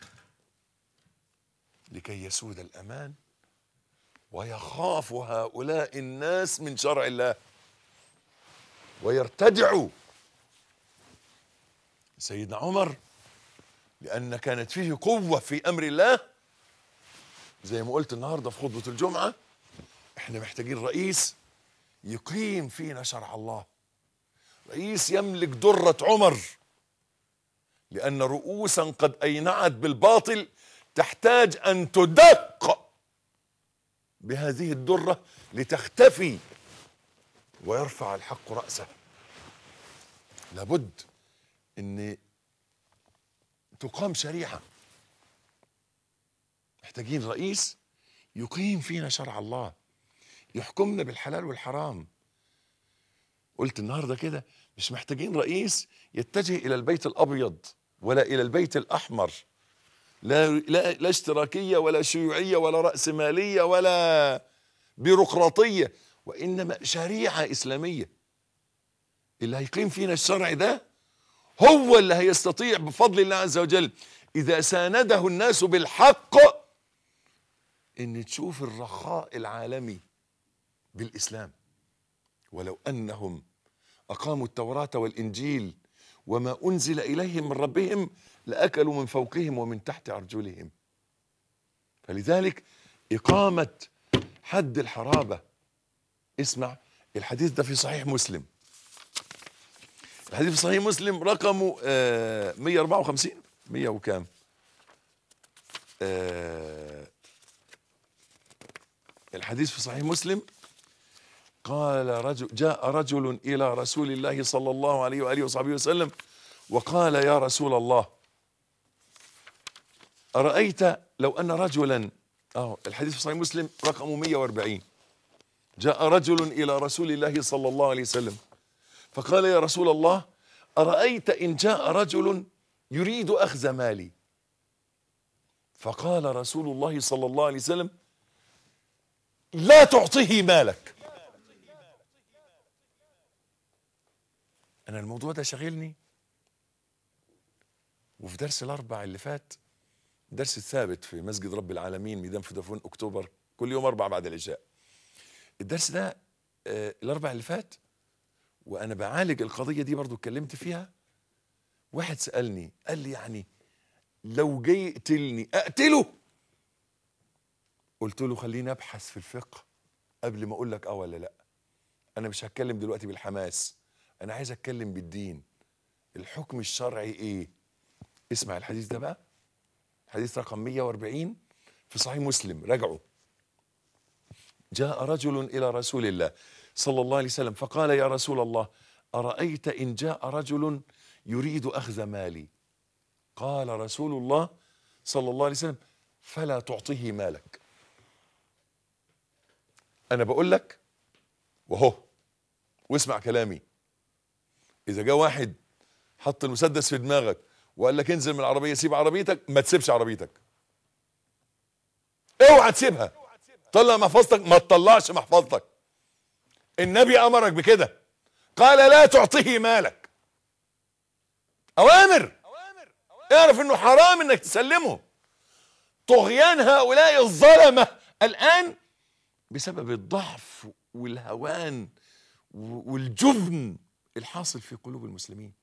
لكي يسود الامان ويخاف هؤلاء الناس من شرع الله ويرتدعوا سيدنا عمر لأن كانت فيه قوة في أمر الله زي ما قلت النهاردة في خطبة الجمعة احنا محتاجين رئيس يقيم فينا شرع الله رئيس يملك درة عمر لأن رؤوسا قد أينعت بالباطل تحتاج أن تدق بهذه الدرة لتختفي ويرفع الحق رأسه لابد ان تقام شريعه محتاجين رئيس يقيم فينا شرع الله يحكمنا بالحلال والحرام قلت النهارده كده مش محتاجين رئيس يتجه الى البيت الابيض ولا الى البيت الاحمر لا لا لا اشتراكيه ولا شيوعيه ولا راسماليه ولا بيروقراطيه وانما شريعه اسلاميه اللي هيقيم فينا الشرع ده هو اللي هيستطيع بفضل الله عز وجل اذا سانده الناس بالحق ان تشوف الرخاء العالمي بالاسلام ولو انهم اقاموا التوراه والانجيل وما انزل اليهم من ربهم لاكلوا من فوقهم ومن تحت ارجلهم فلذلك اقامه حد الحرابه اسمع الحديث ده في صحيح مسلم الحديث في صحيح مسلم رقمه آه 154 100 وكام آه الحديث في صحيح مسلم قال رجل جاء رجل الى رسول الله صلى الله عليه واله وصحبه وسلم وقال يا رسول الله ارايت لو ان رجلا اه الحديث في صحيح مسلم رقمه 140 جاء رجل الى رسول الله صلى الله عليه وسلم فقال يا رسول الله ارايت ان جاء رجل يريد اخذ مالي فقال رسول الله صلى الله عليه وسلم لا تعطيه مالك انا الموضوع ده شاغلني وفي درس الاربع اللي فات درس الثابت في مسجد رب العالمين ميدان فودافون اكتوبر كل يوم اربع بعد العشاء الدرس ده آه الاربع اللي فات وانا بعالج القضيه دي برضو اتكلمت فيها واحد سالني قال لي يعني لو جاي يقتلني اقتله قلت له خليني ابحث في الفقه قبل ما اقول لك اه ولا لا انا مش هتكلم دلوقتي بالحماس انا عايز اتكلم بالدين الحكم الشرعي ايه اسمع الحديث ده بقى حديث رقم 140 في صحيح مسلم راجعوا جاء رجل الى رسول الله صلى الله عليه وسلم فقال يا رسول الله ارايت ان جاء رجل يريد اخذ مالي قال رسول الله صلى الله عليه وسلم فلا تعطيه مالك انا بقول لك وهو واسمع كلامي اذا جاء واحد حط المسدس في دماغك وقال لك انزل من العربيه سيب عربيتك ما تسيبش عربيتك اوعى تسيبها طلع محفظتك ما تطلعش محفظتك النبي امرك بكده قال لا تعطيه مالك اوامر اعرف انه حرام انك تسلمه طغيان هؤلاء الظلمه الان بسبب الضعف والهوان والجبن الحاصل في قلوب المسلمين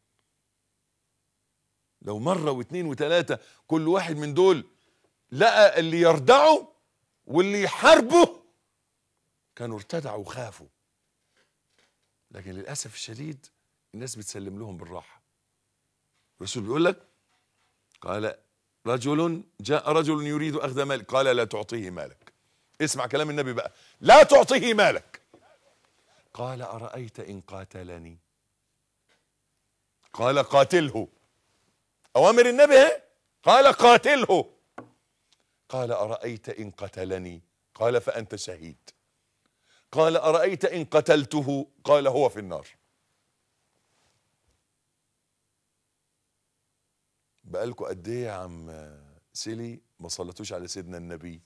لو مرة واثنين وثلاثة كل واحد من دول لقى اللي يردعه واللي يحاربه كانوا ارتدعوا وخافوا لكن للأسف الشديد الناس بتسلم لهم بالراحة الرسول بيقول لك قال رجل جاء رجل يريد أخذ مالك قال لا تعطيه مالك اسمع كلام النبي بقى لا تعطيه مالك قال أرأيت إن قاتلني قال قاتله أوامر النبي هي قال قاتله قال أرأيت إن قتلني قال فأنت شهيد قال أرأيت إن قتلته قال هو في النار بقالكوا قد ايه يا عم سيلي ما صلتوش على سيدنا النبي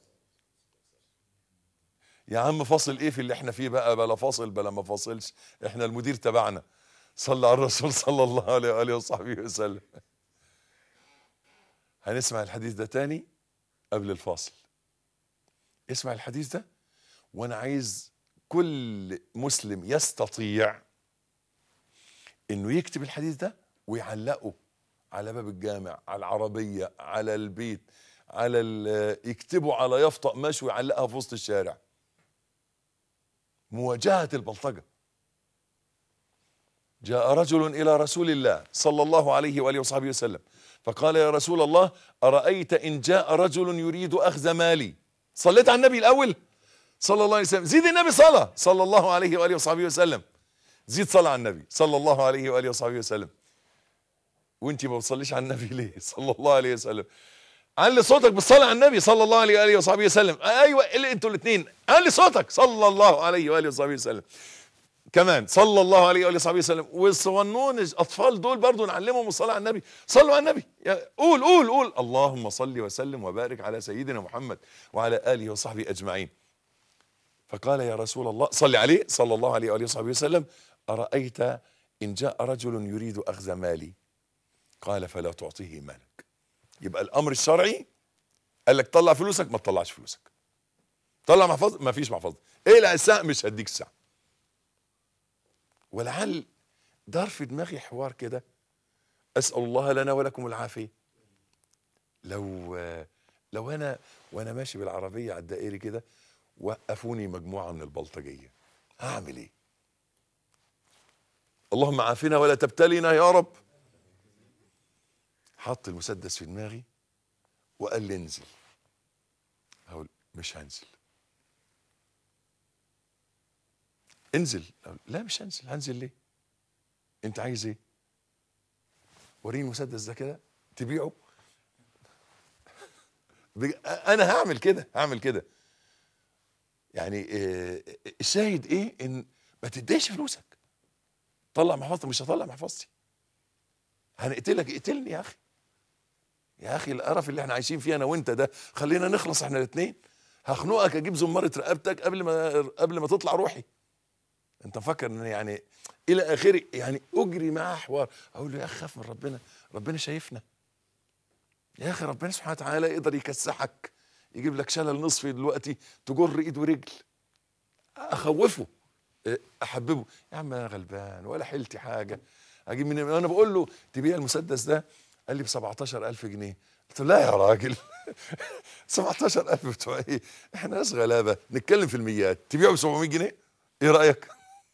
يا عم فاصل ايه في اللي احنا فيه بقى بلا فاصل بلا ما فاصلش احنا المدير تبعنا صلى على الرسول صلى الله عليه واله وصحبه وسلم هنسمع الحديث ده تاني قبل الفاصل اسمع الحديث ده وانا عايز كل مسلم يستطيع انه يكتب الحديث ده ويعلقه على باب الجامع على العربية على البيت على يكتبه على يافطة قماش ويعلقها في وسط الشارع مواجهة البلطجة جاء رجل إلى رسول الله صلى الله عليه وآله وصحبه وسلم فقال يا رسول الله أرأيت إن جاء رجل يريد أخذ مالي صليت على النبي الأول صلى الله عليه وسلم زيد النبي صلاة صلى الله عليه وآله وصحبه وسلم زيد صلاة على النبي صلى الله عليه وآله وصحبه وسلم وانت ما بتصليش على النبي ليه صلى الله عليه وسلم علي صوتك بالصلاة على النبي صلى الله عليه وآله وصحبه وسلم ايوه اللي انتوا الاثنين علي صوتك صلى الله عليه وآله وصحبه وسلم كمان صلى الله عليه وآله وصحبه وسلم والصغنون الاطفال دول برضو نعلمهم الصلاة على النبي صلوا على النبي قول قول قول اللهم صل وسلم وبارك على سيدنا محمد وعلى آله وصحبه أجمعين فقال يا رسول الله صل عليه صلى الله عليه وآله وصحبه وسلم أرأيت إن جاء رجل يريد أخذ مالي قال فلا تعطيه مالك يبقى الامر الشرعي قال لك طلع فلوسك ما تطلعش فلوسك طلع محفظة ما فيش محفظة اقلع الساعة مش هديك الساعة ولعل دار في دماغي حوار كده اسال الله لنا ولكم العافيه لو لو انا وانا ماشي بالعربيه على الدائري كده وقفوني مجموعه من البلطجيه هعمل ايه اللهم عافنا ولا تبتلينا يا رب حط المسدس في دماغي وقال لي انزل اقول مش هنزل انزل أقول لا مش هنزل هنزل ليه انت عايز ايه وريني المسدس ده كده تبيعه بج- انا هعمل كده هعمل كده يعني آه، الشاهد ايه ان ما تديش فلوسك طلع محفظتك مش هطلع محفظتي هنقتلك اقتلني يا اخي يا اخي القرف اللي احنا عايشين فيه انا وانت ده خلينا نخلص احنا الاثنين هخنقك اجيب زماره رقبتك قبل ما قبل ما تطلع روحي انت مفكر ان يعني الى اخره يعني اجري معاه حوار اقول له يا اخي خاف من ربنا ربنا شايفنا يا اخي ربنا سبحانه وتعالى يقدر يكسحك يجيب لك شلل نصفي دلوقتي تجر ايد ورجل اخوفه اه، احببه يا عم انا غلبان ولا حيلتي حاجه اجيب من انا بقول له تبيع المسدس ده قال لي ب 17000 جنيه قلت له لا يا راجل 17000 بتوع ايه احنا ناس غلابه نتكلم في الميات تبيعه ب 700 جنيه ايه رايك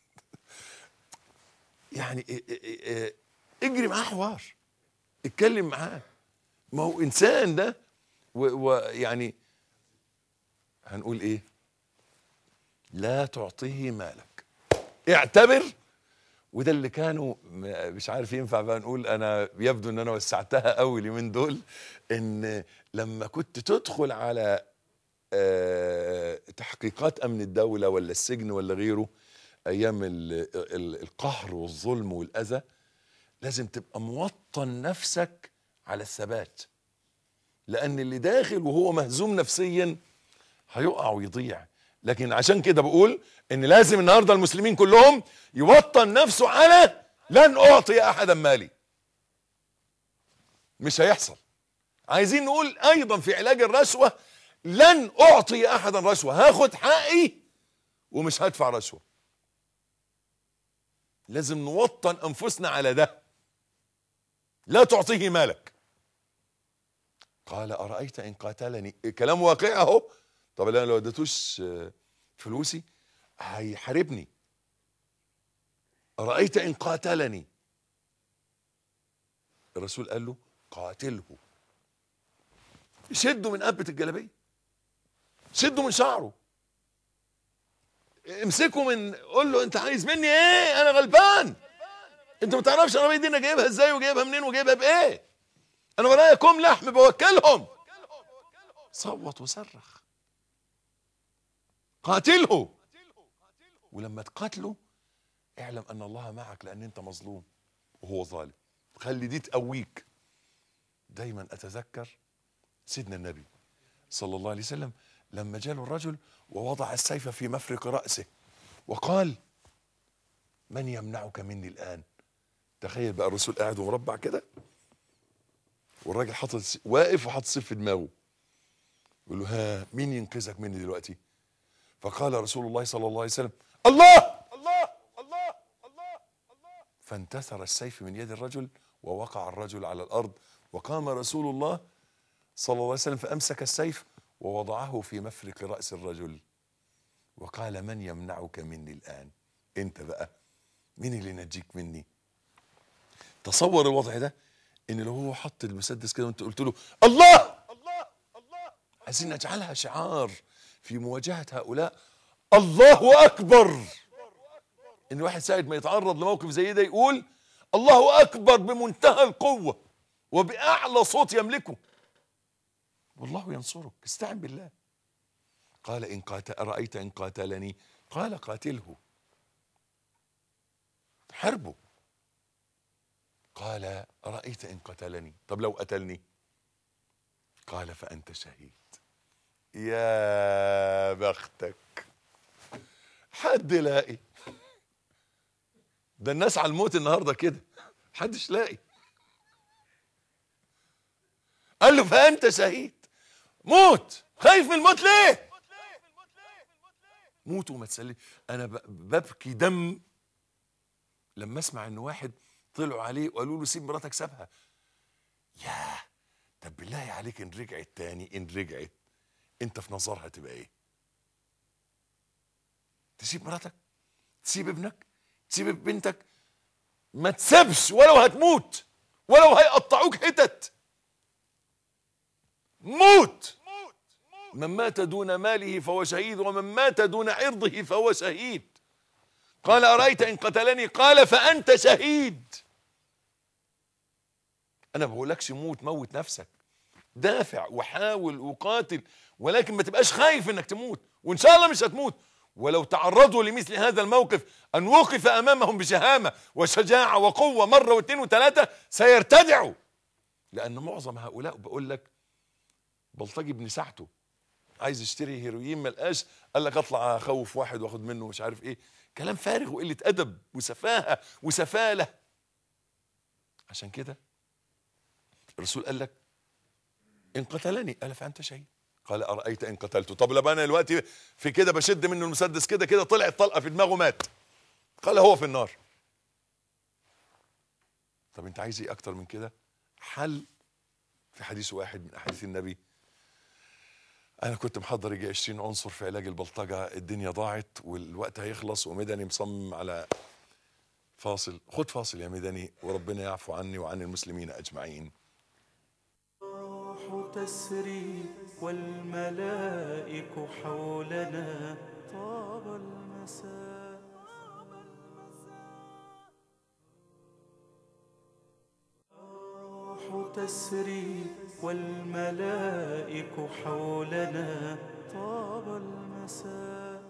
يعني إيه- إيه- إيه- اجري معاه حوار اتكلم معاه ما هو انسان ده ويعني هنقول ايه لا تعطيه مالك اعتبر وده اللي كانوا م- مش عارف ينفع بقى نقول انا يبدو ان انا وسعتها قوي اليومين دول ان لما كنت تدخل على آه، تحقيقات امن الدوله ولا السجن ولا غيره ايام ال- ال- القهر والظلم والاذى لازم تبقى موطن نفسك على الثبات لان اللي داخل وهو مهزوم نفسيا هيقع ويضيع لكن عشان كده بقول ان لازم النهارده المسلمين كلهم يوطن نفسه على لن اعطي احدا مالي مش هيحصل عايزين نقول ايضا في علاج الرشوه لن اعطي احدا رشوه هاخد حقي ومش هدفع رشوه لازم نوطن انفسنا على ده لا تعطيه مالك قال ارايت ان قاتلني كلام واقعي اهو طب انا لو اديتوش آه، فلوسي هيحاربني ارايت ان قاتلني الرسول قال له قاتله شده من قبه الجلابيه شده من شعره امسكه من قول له انت عايز مني ايه انا غلبان انت ما تعرفش العربيه دي انا جايبها ازاي وجايبها منين وجايبها بايه انا ورايا كوم لحم بوكلهم صوت وصرخ قاتله ولما تقاتله اعلم ان الله معك لان انت مظلوم وهو ظالم خلي دي تقويك دايما اتذكر سيدنا النبي صلى الله عليه وسلم لما جاله الرجل ووضع السيف في مفرق رأسه وقال من يمنعك مني الآن تخيل بقى الرسول قاعد ومربع كده والراجل حاطط الس- واقف وحاطط السيف في دماغه يقول له ها مين ينقذك مني دلوقتي فقال رسول الله صلى الله عليه وسلم الله الله الله الله الله فانتثر السيف من يد الرجل ووقع الرجل على الأرض وقام رسول الله صلى الله عليه وسلم فأمسك السيف ووضعه في مفرق رأس الرجل وقال من يمنعك مني الآن انت بقى مين اللي ينجيك مني تصور الوضع ده ان لو هو حط المسدس كده وانت قلت له الله الله الله عايزين نجعلها شعار في مواجهة هؤلاء الله أكبر ان واحد ساعد ما يتعرض لموقف زي ده يقول الله أكبر بمنتهى القوة وبأعلى صوت يملكه والله ينصرك استعن بالله قال إن قاتل أرأيت إن قاتلني قال قاتله حربه قال أرأيت إن قتلني طب لو قتلني قال فأنت شهيد يا بختك حد لاقي ده الناس على الموت النهارده كده محدش لاقي قال له فأنت شهيد موت خايف من الموت ليه موت وما تسلي انا ب- ببكي دم لما اسمع ان واحد طلعوا عليه وقالوا له سيب مراتك سابها ياه طب بالله عليك ان رجعت تاني ان رجعت انت في نظرها تبقى ايه تسيب مراتك تسيب ابنك تسيب بنتك ما تسيبش ولو هتموت ولو هيقطعوك حتت موت من مات دون ماله فهو شهيد ومن مات دون عرضه فهو شهيد قال أرأيت إن قتلني قال فأنت شهيد أنا ما بقولكش موت موت نفسك دافع وحاول وقاتل ولكن ما تبقاش خايف انك تموت وان شاء الله مش هتموت ولو تعرضوا لمثل هذا الموقف ان وقف امامهم بشهامه وشجاعه وقوه مره واثنين وثلاثه سيرتدعوا لان معظم هؤلاء بقول لك بلطجي ابن ساعته عايز يشتري هيروين ما لقاش قال لك اطلع اخوف واحد واخد منه مش عارف ايه كلام فارغ وقله ادب وسفاهه وسفاله عشان كده الرسول قال لك ان قتلني قال فانت شهيد قال ارايت ان قتلته طب لما انا دلوقتي في كده بشد منه المسدس كده كده طلعت طلقه في دماغه مات قال هو في النار طب انت عايز ايه اكتر من كده حل في حديث واحد من احاديث النبي انا كنت محضر يجي 20 عنصر في علاج البلطجه الدنيا ضاعت والوقت هيخلص ومدني مصمم على فاصل خد فاصل يا مدني وربنا يعفو عني وعن المسلمين اجمعين الروح تسري والملائك حولنا طاب المساء الروح تسري والملائك حولنا طاب المساء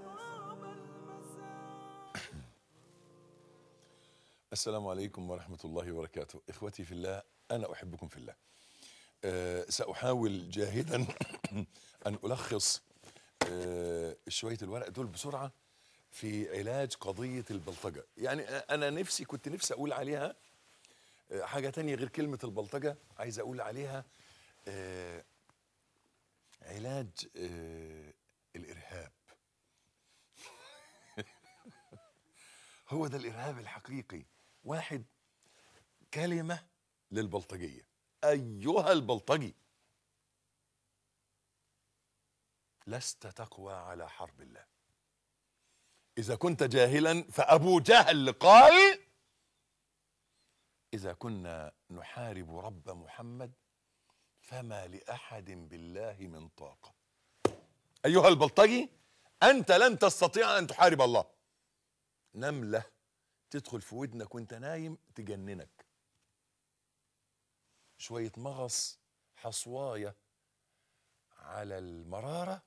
السلام عليكم ورحمة الله وبركاته إخوتي في الله أنا أحبكم في الله أه سأحاول جاهدا أن ألخص أه شوية الورق دول بسرعة في علاج قضية البلطجة يعني أنا نفسي كنت نفسي أقول عليها آه، حاجة تانية غير كلمة البلطجة عايز أقول عليها أه علاج أه الإرهاب هو ده الإرهاب الحقيقي واحد كلمة للبلطجية أيها البلطجي لست تقوى على حرب الله إذا كنت جاهلا فأبو جهل قال إذا كنا نحارب رب محمد فما لأحد بالله من طاقة أيها البلطجي أنت لن تستطيع أن تحارب الله نملة تدخل في ودنك وانت نايم تجننك شوية مغص حصواية على المرارة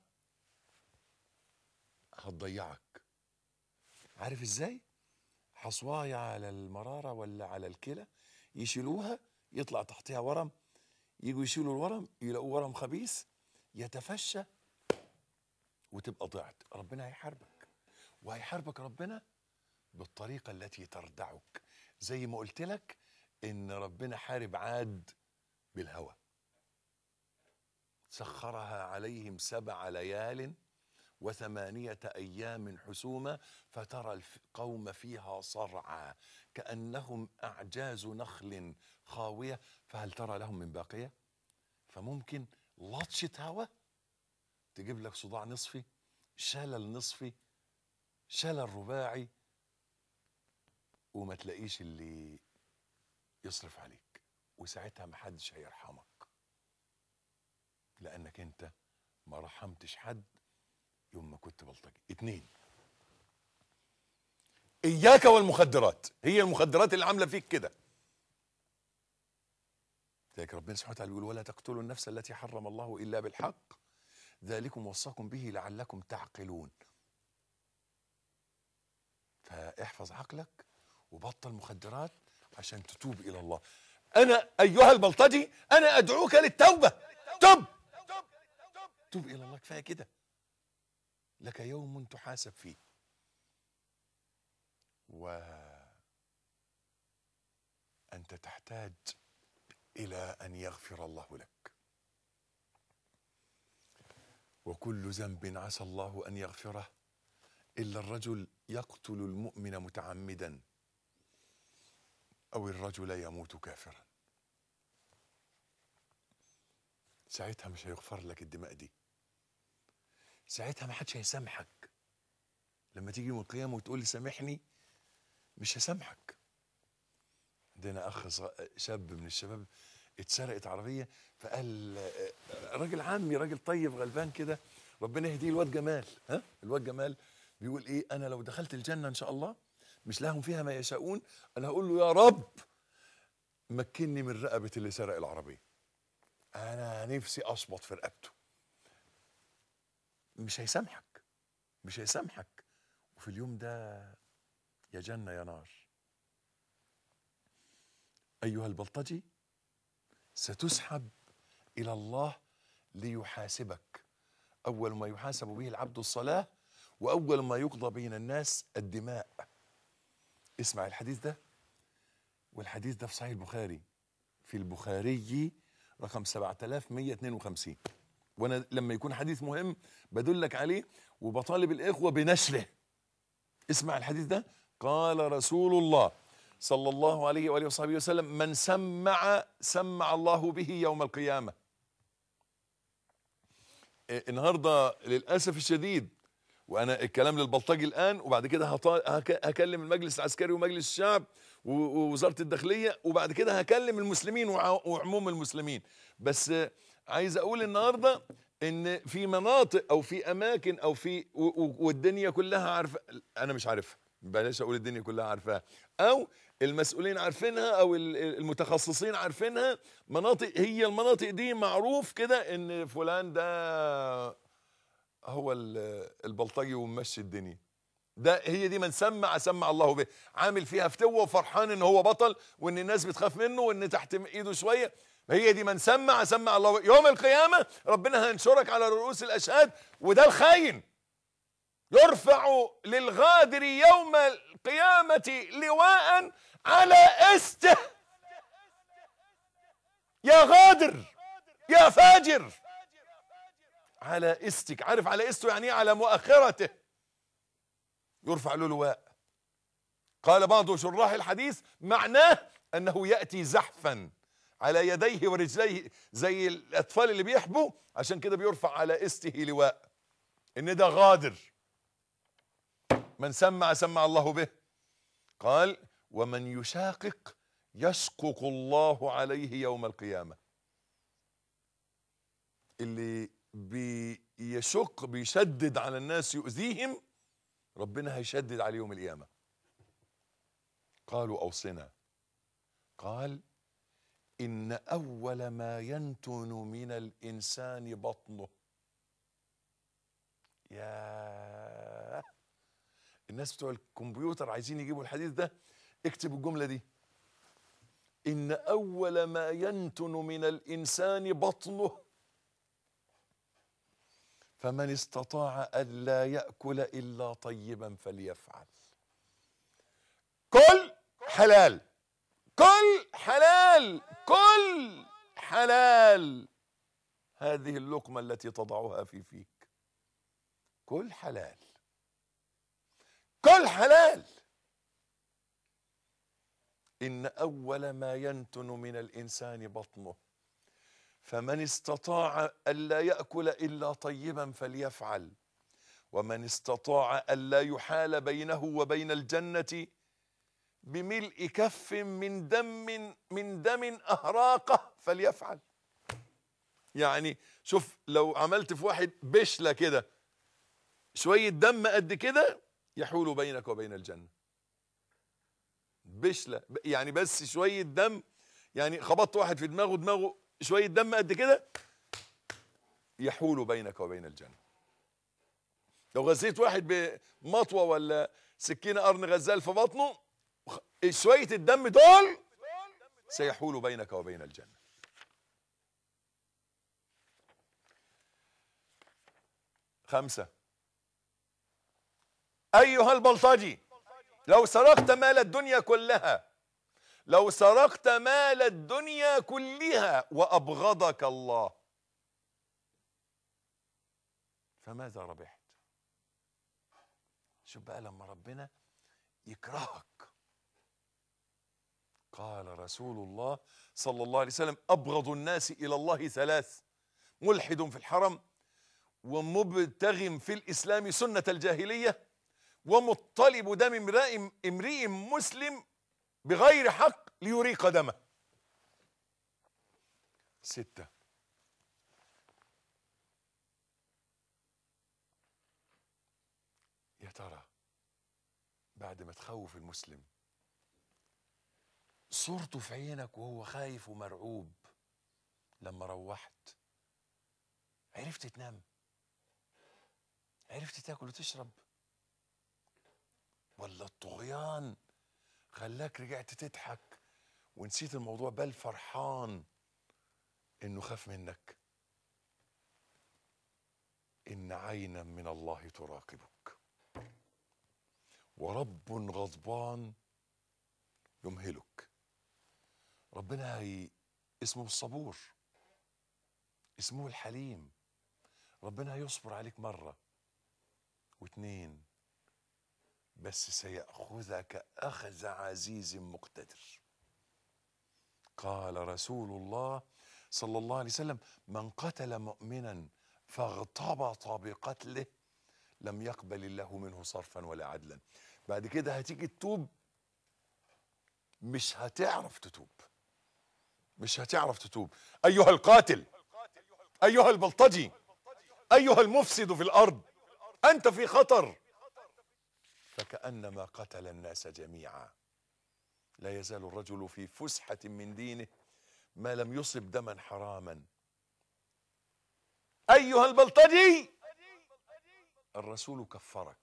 هتضيعك عارف ازاي حصواية على المرارة ولا على الكلى يشيلوها يطلع تحتها ورم يجوا يشيلوا الورم يلاقوا ورم خبيث يتفشى وتبقى ضعت ربنا هيحاربك وهيحاربك ربنا بالطريقة التي تردعك زي ما قلت لك ان ربنا حارب عاد بالهوى سخرها عليهم سبع ليال وثمانية أيام حسوما فترى القوم فيها صرعى كأنهم أعجاز نخل خاوية فهل ترى لهم من باقية فممكن لطشة هوا تجيب لك صداع نصفي شلل نصفي شلل رباعي وما تلاقيش اللي يصرف عليك وساعتها محدش هيرحمك لانك انت ما رحمتش حد يوم ما كنت بلطجي اتنين اياك والمخدرات هي المخدرات اللي عامله فيك كده لذلك ربنا سبحانه وتعالى بيقول ولا تقتلوا النفس التي حرم الله الا بالحق ذلكم وصاكم به لعلكم تعقلون فاحفظ عقلك وبطل مخدرات عشان تتوب الى الله انا ايها البلطجي انا ادعوك للتوبه تب تب الى الله كفايه كده لك يوم تحاسب فيه و انت تحتاج الى ان يغفر الله لك وكل ذنب عسى الله ان يغفره الا الرجل يقتل المؤمن متعمدا او الرجل يموت كافرا ساعتها مش هيغفر لك الدماء دي ساعتها ما حدش هيسامحك لما تيجي يوم القيامه وتقول لي سامحني مش هسامحك عندنا اخ صغ- شاب من الشباب اتسرقت عربيه فقال آه، راجل عمي راجل طيب غلبان كده ربنا يهديه الواد جمال ها الواد جمال بيقول ايه انا لو دخلت الجنه ان شاء الله مش لهم فيها ما يشاءون انا هقول له يا رب مكني من رقبه اللي سرق العربيه انا نفسي اشبط في رقبته مش هيسامحك مش هيسامحك وفي اليوم ده يا جنه يا نار ايها البلطجي ستسحب الى الله ليحاسبك اول ما يحاسب به العبد الصلاه واول ما يقضى بين الناس الدماء اسمع الحديث ده والحديث ده في صحيح البخاري في البخاري رقم 7152 وانا لما يكون حديث مهم بدلك عليه وبطالب الاخوه بنشره اسمع الحديث ده قال رسول الله صلى الله عليه واله وصحبه وسلم من سمع سمع الله به يوم القيامه إيه، النهارده للاسف الشديد وانا الكلام للبلطجي الان وبعد كده هط- هك- هكلم المجلس العسكري ومجلس الشعب و- ووزاره الداخليه وبعد كده هكلم المسلمين وع- وعموم المسلمين بس آه، عايز اقول النهارده ان في مناطق او في اماكن او في و- و- والدنيا كلها عارفه انا مش عارفها بلاش اقول الدنيا كلها عارفاها او المسؤولين عارفينها او ال- المتخصصين عارفينها مناطق هي المناطق دي معروف كده ان فلان ده هو ال- البلطجي وممشي الدنيا ده هي دي من سمع سمع الله به عامل فيها فتوه وفرحان ان هو بطل وان الناس بتخاف منه وان تحت ايده شويه هي دي من سمع سمع الله به يوم القيامه ربنا هينشرك على رؤوس الاشهاد وده الخاين يرفع للغادر يوم القيامه لواء على استه يا غادر يا فاجر على استك عارف على استه يعني ايه على مؤخرته يرفع له لواء قال بعض شراح الحديث معناه انه ياتي زحفا على يديه ورجليه زي الاطفال اللي بيحبوا عشان كده بيرفع على استه لواء ان ده غادر من سمع سمع الله به قال ومن يشاقق يشقق الله عليه يوم القيامه اللي بيشق بيشدد على الناس يؤذيهم ربنا هيشدد عليه يوم القيامة قالوا أوصنا قال إن أول ما ينتن من الإنسان بطنه يا الناس بتوع الكمبيوتر عايزين يجيبوا الحديث ده اكتبوا الجملة دي إن أول ما ينتن من الإنسان بطنه فمن استطاع ألا يأكل إلا طيبا فليفعل كل حلال كل حلال كل حلال هذه اللقمة التي تضعها في فيك كل حلال كل حلال إن أول ما ينتن من الإنسان بطنه فمن استطاع ألا يأكل إلا طيبا فليفعل ومن استطاع ألا يحال بينه وبين الجنة بملء كف من دم من دم أهراقه فليفعل يعني شوف لو عملت في واحد بشلة كده شوية دم قد كده يحول بينك وبين الجنة بشلة يعني بس شوية دم يعني خبطت واحد في دماغه دماغه شوية دم قد كده يحول بينك وبين الجنة لو غزيت واحد بمطوة ولا سكينة قرن غزال في بطنه شوية الدم دول سيحول بينك وبين الجنة خمسة أيها البلطجي لو سرقت مال الدنيا كلها لو سرقت مال الدنيا كلها وأبغضك الله فماذا ربحت شوف بقى لما ربنا يكرهك قال رسول الله صلى الله عليه وسلم ابغض الناس الى الله ثلاث ملحد في الحرم ومبتغ في الاسلام سنه الجاهليه ومطلب دم امرئ امرئ مسلم بغير حق ليريق دمه سته يا ترى بعد ما تخوف المسلم صورته في عينك وهو خايف ومرعوب لما روحت عرفت تنام عرفت تاكل وتشرب ولا الطغيان خلاك رجعت تضحك ونسيت الموضوع بل فرحان انه خاف منك ان عينا من الله تراقبك ورب غضبان يمهلك ربنا هي اسمه الصبور اسمه الحليم ربنا هيصبر عليك مرة واتنين بس سيأخذك أخذ عزيز مقتدر قال رسول الله صلى الله عليه وسلم من قتل مؤمنا فاغتبط بقتله لم يقبل الله منه صرفا ولا عدلا بعد كده هتيجي تتوب مش هتعرف تتوب مش هتعرف تتوب ايها القاتل ايها البلطجي ايها المفسد في الارض انت في خطر فكانما قتل الناس جميعا لا يزال الرجل في فسحه من دينه ما لم يصب دما حراما ايها البلطجي الرسول كفرك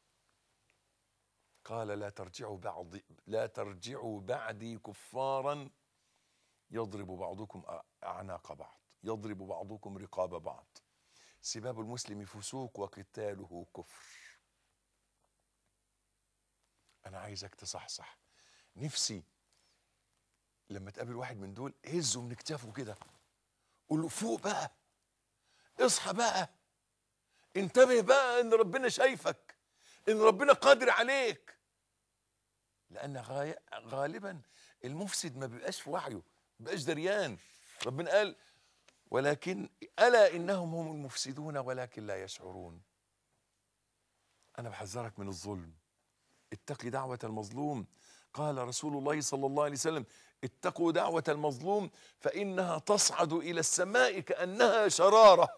قال لا ترجعوا بعض لا ترجعوا بعدي كفارا يضرب بعضكم اعناق بعض يضرب بعضكم رقاب بعض سباب المسلم فسوق وقتاله كفر انا عايزك تصحصح نفسي لما تقابل واحد من دول هزه من كتافه كده قول له فوق بقى اصحى بقى انتبه بقى ان ربنا شايفك ان ربنا قادر عليك لان غاي- غالبا المفسد ما بيبقاش في وعيه ما بيبقاش دريان ربنا قال ولكن الا انهم هم المفسدون ولكن لا يشعرون انا بحذرك من الظلم اتقي دعوة المظلوم قال رسول الله صلى الله عليه وسلم اتقوا دعوة المظلوم فإنها تصعد إلى السماء كأنها شرارة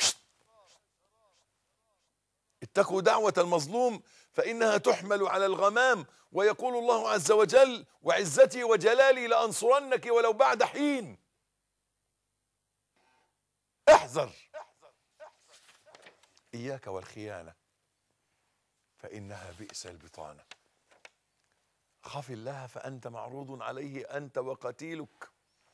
اتقوا دعوة المظلوم فإنها تحمل على الغمام ويقول الله عز وجل وعزتي وجلالي لأنصرنك ولو بعد حين احذر إياك والخيانة فإنها بئس البطانة خف الله فأنت معروض عليه أنت وقتيلك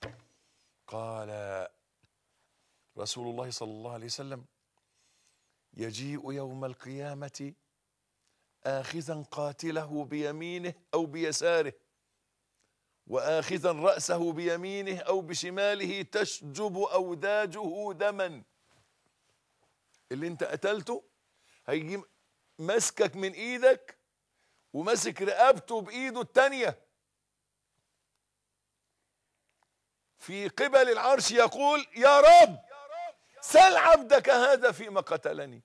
قال رسول الله صلى الله عليه وسلم يجيء يوم القيامة آخذا قاتله بيمينه أو بيساره وآخذا رأسه بيمينه أو بشماله تشجب أوداجه دما اللي انت قتلته هيجي مسكك من ايدك وماسك رقبته بايده التانية في قبل العرش يقول يا رب سل عبدك هذا فيما قتلني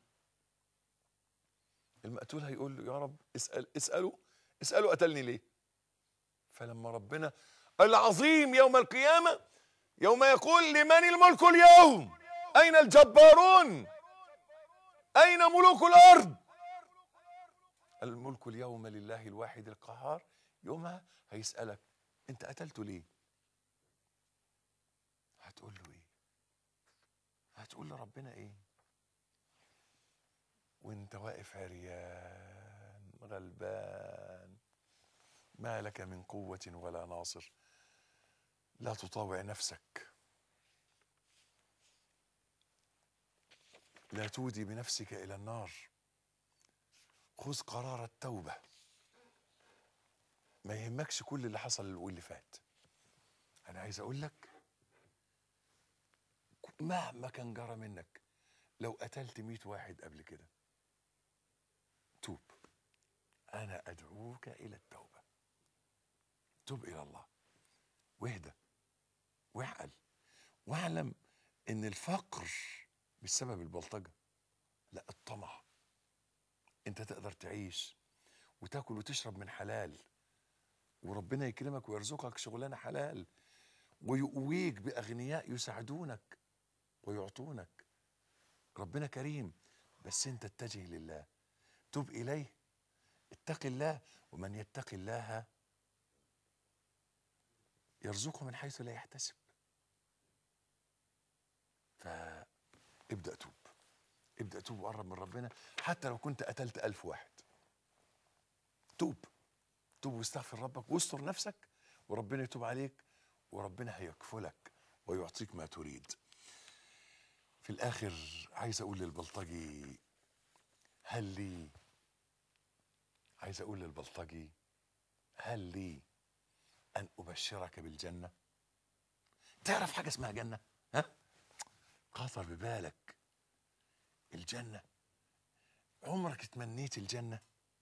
المقتول هيقول له يا رب اسأل اسأله اسأله قتلني ليه فلما ربنا العظيم يوم القيامة يوم يقول لمن الملك اليوم أين الجبارون أين ملوك الأرض الملك اليوم لله الواحد القهار يومها هيسألك أنت قتلته ليه هتقول له إيه هتقول لربنا إيه وانت واقف عريان غلبان ما لك من قوة ولا ناصر لا تطاوع نفسك لا تودي بنفسك إلى النار خذ قرار التوبة ما يهمكش كل اللي حصل واللي فات أنا عايز أقول لك مهما كان جرى منك لو قتلت مئة واحد قبل كده توب أنا أدعوك إلى التوبة توب إلى الله واهدى واعقل واعلم إن الفقر مش سبب البلطجة لا الطمع أنت تقدر تعيش وتاكل وتشرب من حلال وربنا يكرمك ويرزقك شغلانة حلال ويقويك بأغنياء يساعدونك ويعطونك ربنا كريم بس انت اتجه لله تب اليه اتق الله ومن يتق الله يرزقه من حيث لا يحتسب فابدأ توب ابدأ توب وقرب من ربنا حتى لو كنت قتلت ألف واحد توب توب واستغفر ربك واستر نفسك وربنا يتوب عليك وربنا هيكفلك ويعطيك ما تريد في الآخر عايز أقول للبلطجي هل لي عايز أقول للبلطجي هل لي أن أبشرك بالجنة تعرف حاجة اسمها جنة ها خطر ببالك الجنة عمرك تمنيت الجنة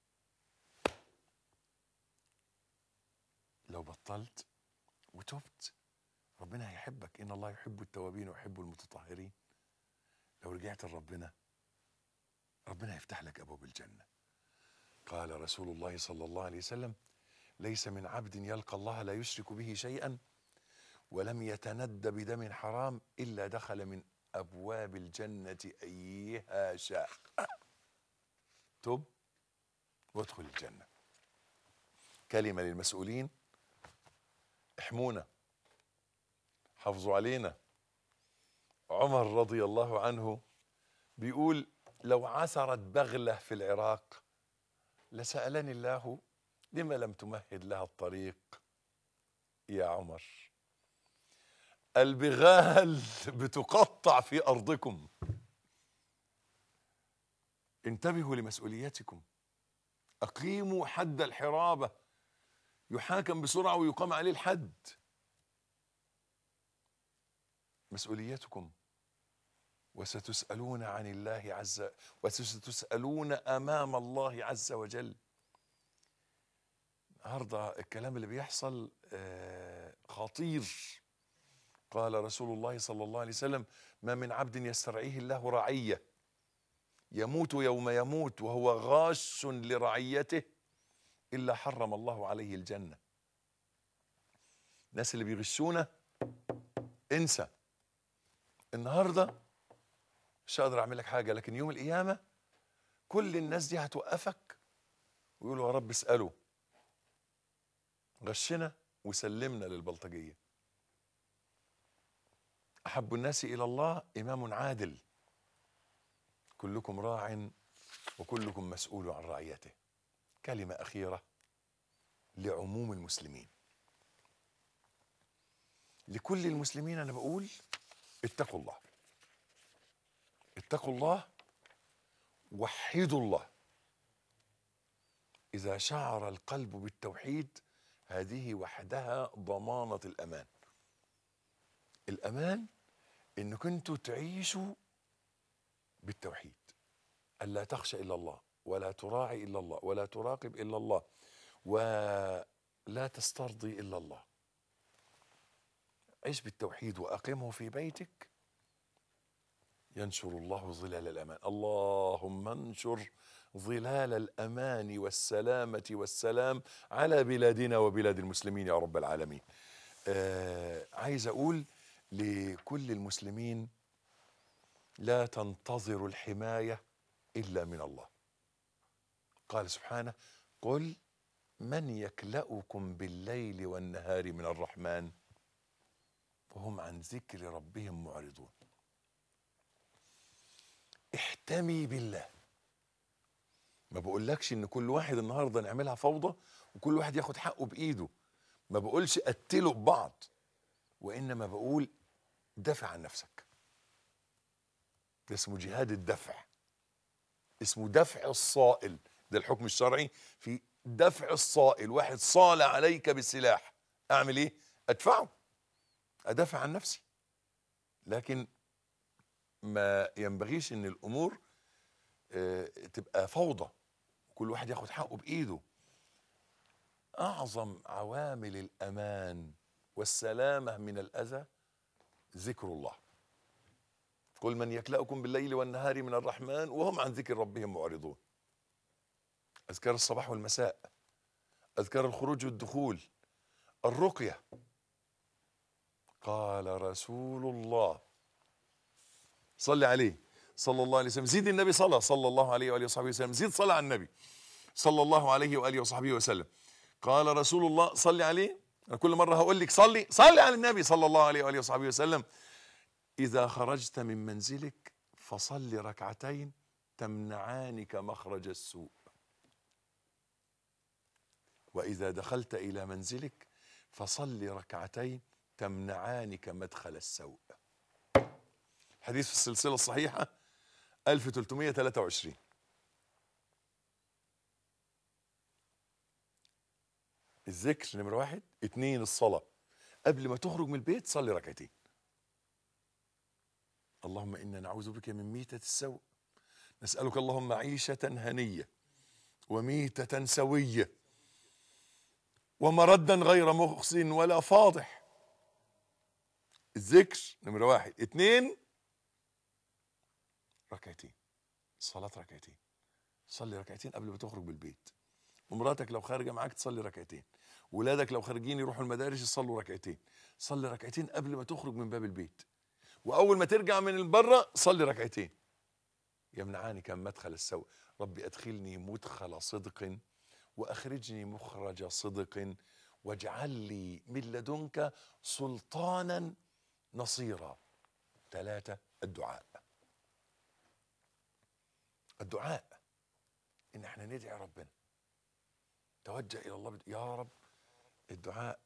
لو بطلت وتبت ربنا هيحبك إن الله يحب التوابين ويحب المتطهرين لو رجعت لربنا ربنا يفتح لك ابواب الجنه قال رسول الله صلى الله عليه وسلم ليس من عبد يلقى الله لا يشرك به شيئا ولم يتند بدم حرام الا دخل من ابواب الجنه ايها شاء تب وادخل الجنه كلمه للمسؤولين احمونا حافظوا علينا عمر رضي الله عنه بيقول لو عثرت بغلة في العراق لسألني الله لما لم تمهد لها الطريق يا عمر البغال بتقطع في أرضكم انتبهوا لمسؤولياتكم أقيموا حد الحرابة يحاكم بسرعة ويقام عليه الحد مسؤوليتكم وستسألون عن الله عز وستسألون أمام الله عز وجل النهارده الكلام اللي بيحصل آه، خطير قال رسول الله صلى الله عليه وسلم ما من عبد يسترعيه الله رعية يموت يوم يموت وهو غاش لرعيته إلا حرم الله عليه الجنة الناس اللي بيغشونا انسى النهارده مش هقدر اعمل لك حاجه لكن يوم القيامه كل الناس دي هتوقفك ويقولوا يا رب اساله غشنا وسلمنا للبلطجيه احب الناس الى الله امام عادل كلكم راع وكلكم مسؤول عن رعيته كلمه اخيره لعموم المسلمين لكل المسلمين انا بقول اتقوا الله اتقوا الله وحدوا الله اذا شعر القلب بالتوحيد هذه وحدها ضمانه الامان الامان انكم انتوا تعيشوا بالتوحيد الا تخشى الا الله ولا تراعي الا الله ولا تراقب الا الله ولا تسترضي الا الله عيش بالتوحيد واقمه في بيتك ينشر الله ظلال الامان اللهم انشر ظلال الامان والسلامه والسلام على بلادنا وبلاد المسلمين يا رب العالمين آه عايز اقول لكل المسلمين لا تنتظروا الحمايه الا من الله قال سبحانه قل من يكلاكم بالليل والنهار من الرحمن وهم عن ذكر ربهم معرضون احتمي بالله ما بقولكش ان كل واحد النهارده نعملها فوضى وكل واحد ياخد حقه بايده ما بقولش قتلوا ببعض وانما بقول دافع عن نفسك ده اسمه جهاد الدفع اسمه دفع الصائل ده الحكم الشرعي في دفع الصائل واحد صال عليك بالسلاح اعمل ايه ادفعه ادافع عن نفسي لكن ما ينبغيش ان الامور آه، تبقى فوضى كل واحد ياخد حقه بايده اعظم عوامل الامان والسلامه من الاذى ذكر الله قل من يكلأكم بالليل والنهار من الرحمن وهم عن ذكر ربهم معرضون اذكار الصباح والمساء اذكار الخروج والدخول الرقيه قال رسول الله صل عليه صلى الله عليه وسلم زيد النبي صلى صلى الله عليه واله وصحبه وسلم زيد صلى على النبي صلى الله عليه واله وصحبه وسلم قال رسول الله صل عليه انا كل مره هقول لك صلي صلي على النبي صلى الله عليه واله وصحبه وسلم اذا خرجت من منزلك فصل ركعتين تمنعانك مخرج السوء واذا دخلت الى منزلك فصل ركعتين تمنعانك مدخل السوء حديث في السلسله الصحيحه 1323 الذكر نمرة واحد اتنين الصلاة قبل ما تخرج من البيت صلي ركعتين اللهم إنا نعوذ بك من ميتة السوء نسألك اللهم عيشة هنية وميتة سوية ومردا غير مخزن ولا فاضح الذكر نمرة واحد اتنين ركعتين صلاة ركعتين صلي ركعتين قبل ما تخرج من البيت ومراتك لو خارجه معاك تصلي ركعتين ولادك لو خارجين يروحوا المدارس يصلوا ركعتين صلي ركعتين قبل ما تخرج من باب البيت واول ما ترجع من بره صلي ركعتين يمنعانك من مدخل السوء ربي ادخلني مدخل صدق واخرجني مخرج صدق واجعل لي من لدنك سلطانا نصيرا ثلاثة الدعاء الدعاء ان احنا ندعي ربنا توجه الى الله بد- يا رب الدعاء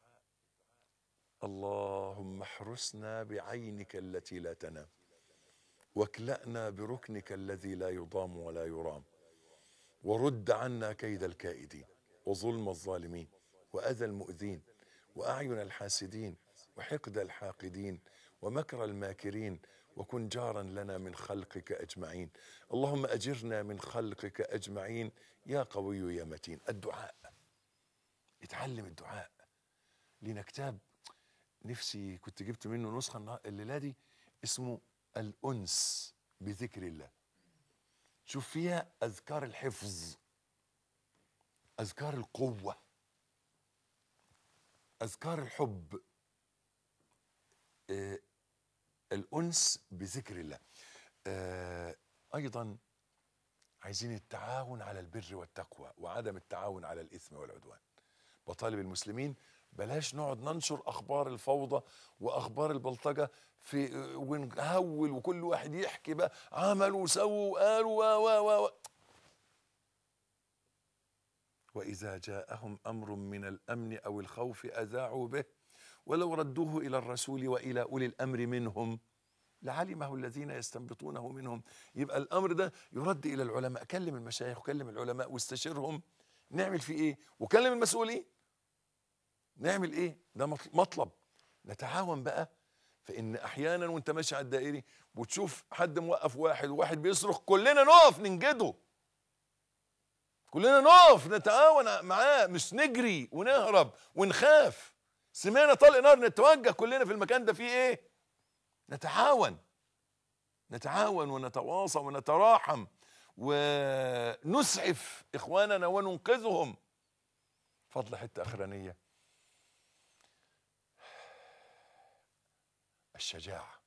اللهم احرسنا بعينك التي لا تنام واكلأنا بركنك الذي لا يضام ولا يرام ورد عنا كيد الكائدين وظلم الظالمين وأذى المؤذين وأعين الحاسدين وحقد الحاقدين ومكر الماكرين وكن جارا لنا من خلقك أجمعين اللهم أجرنا من خلقك أجمعين يا قوي يا متين الدعاء اتعلم الدعاء لينا كتاب نفسي كنت جبت منه نسخة النها- الليلة دي اسمه الأنس بذكر الله شوف فيها أذكار الحفظ أذكار القوة أذكار الحب آه الأنس بذكر الله آه أيضا عايزين التعاون على البر والتقوى وعدم التعاون على الإثم والعدوان بطالب المسلمين بلاش نقعد ننشر اخبار الفوضى واخبار البلطجه في ونهول وكل واحد يحكي بقى عملوا وسووا وقالوا و و و واذا جاءهم امر من الامن او الخوف اذاعوا به ولو ردوه الى الرسول والى اولي الامر منهم لعلمه الذين يستنبطونه منهم يبقى الامر ده يرد الى العلماء كلم المشايخ وكلم العلماء واستشيرهم نعمل فيه ايه وكلم المسؤولين نعمل ايه ده مط- مطلب نتعاون بقى فان احيانا وانت ماشي على الدائري وتشوف حد موقف واحد وواحد بيصرخ كلنا نقف ننجده كلنا نقف نتعاون معاه مش نجري ونهرب ونخاف سمعنا طلق نار نتوجه كلنا في المكان ده فيه ايه نتعاون نتعاون ونتواصى ونتراحم ونسعف اخواننا وننقذهم فضل حته اخرانيه الشجاعه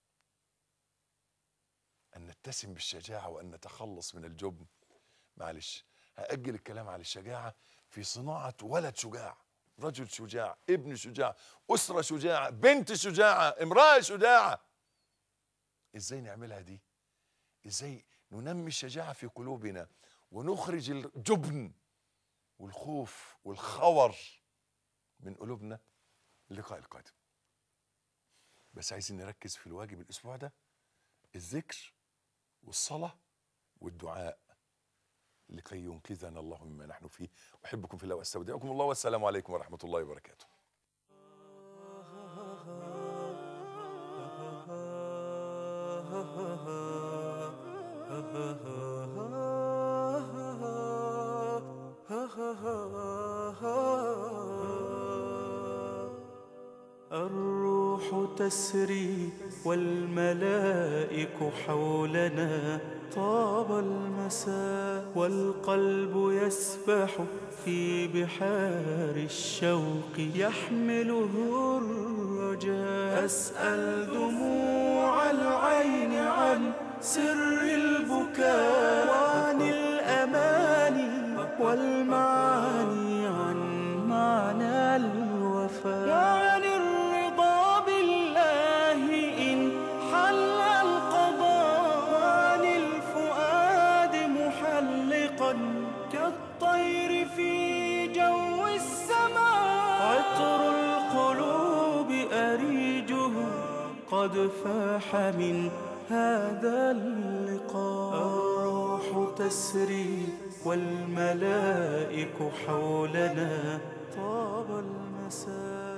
ان نتسم بالشجاعه وان نتخلص من الجبن معلش هاجل الكلام على الشجاعه في صناعه ولد شجاع رجل شجاع ابن شجاع اسره شجاعه بنت شجاعه امراه شجاعه ازاي نعملها دي ازاي ننمي الشجاعه في قلوبنا ونخرج الجبن والخوف والخور من قلوبنا اللقاء القادم بس عايزين نركز في الواجب الاسبوع ده الذكر والصلاه والدعاء لكي ينقذنا الله مما نحن فيه احبكم في الله واستودعكم الله والسلام عليكم ورحمه الله وبركاته آه الروح تسري والملائك حولنا طاب المساء والقلب يسبح في بحار الشوق يحمله الرجاء أسأل دموع العين عن سر البكاء وعن الأماني والمعاني عن معنى الوفاء وعن الرضا بالله إن حل القضاء وعن الفؤاد محلقا كالطير في جو السماء عطر القلوب أريجه قد فاح من هذا اللقاء الروح تسري والملائك حولنا طاب المساء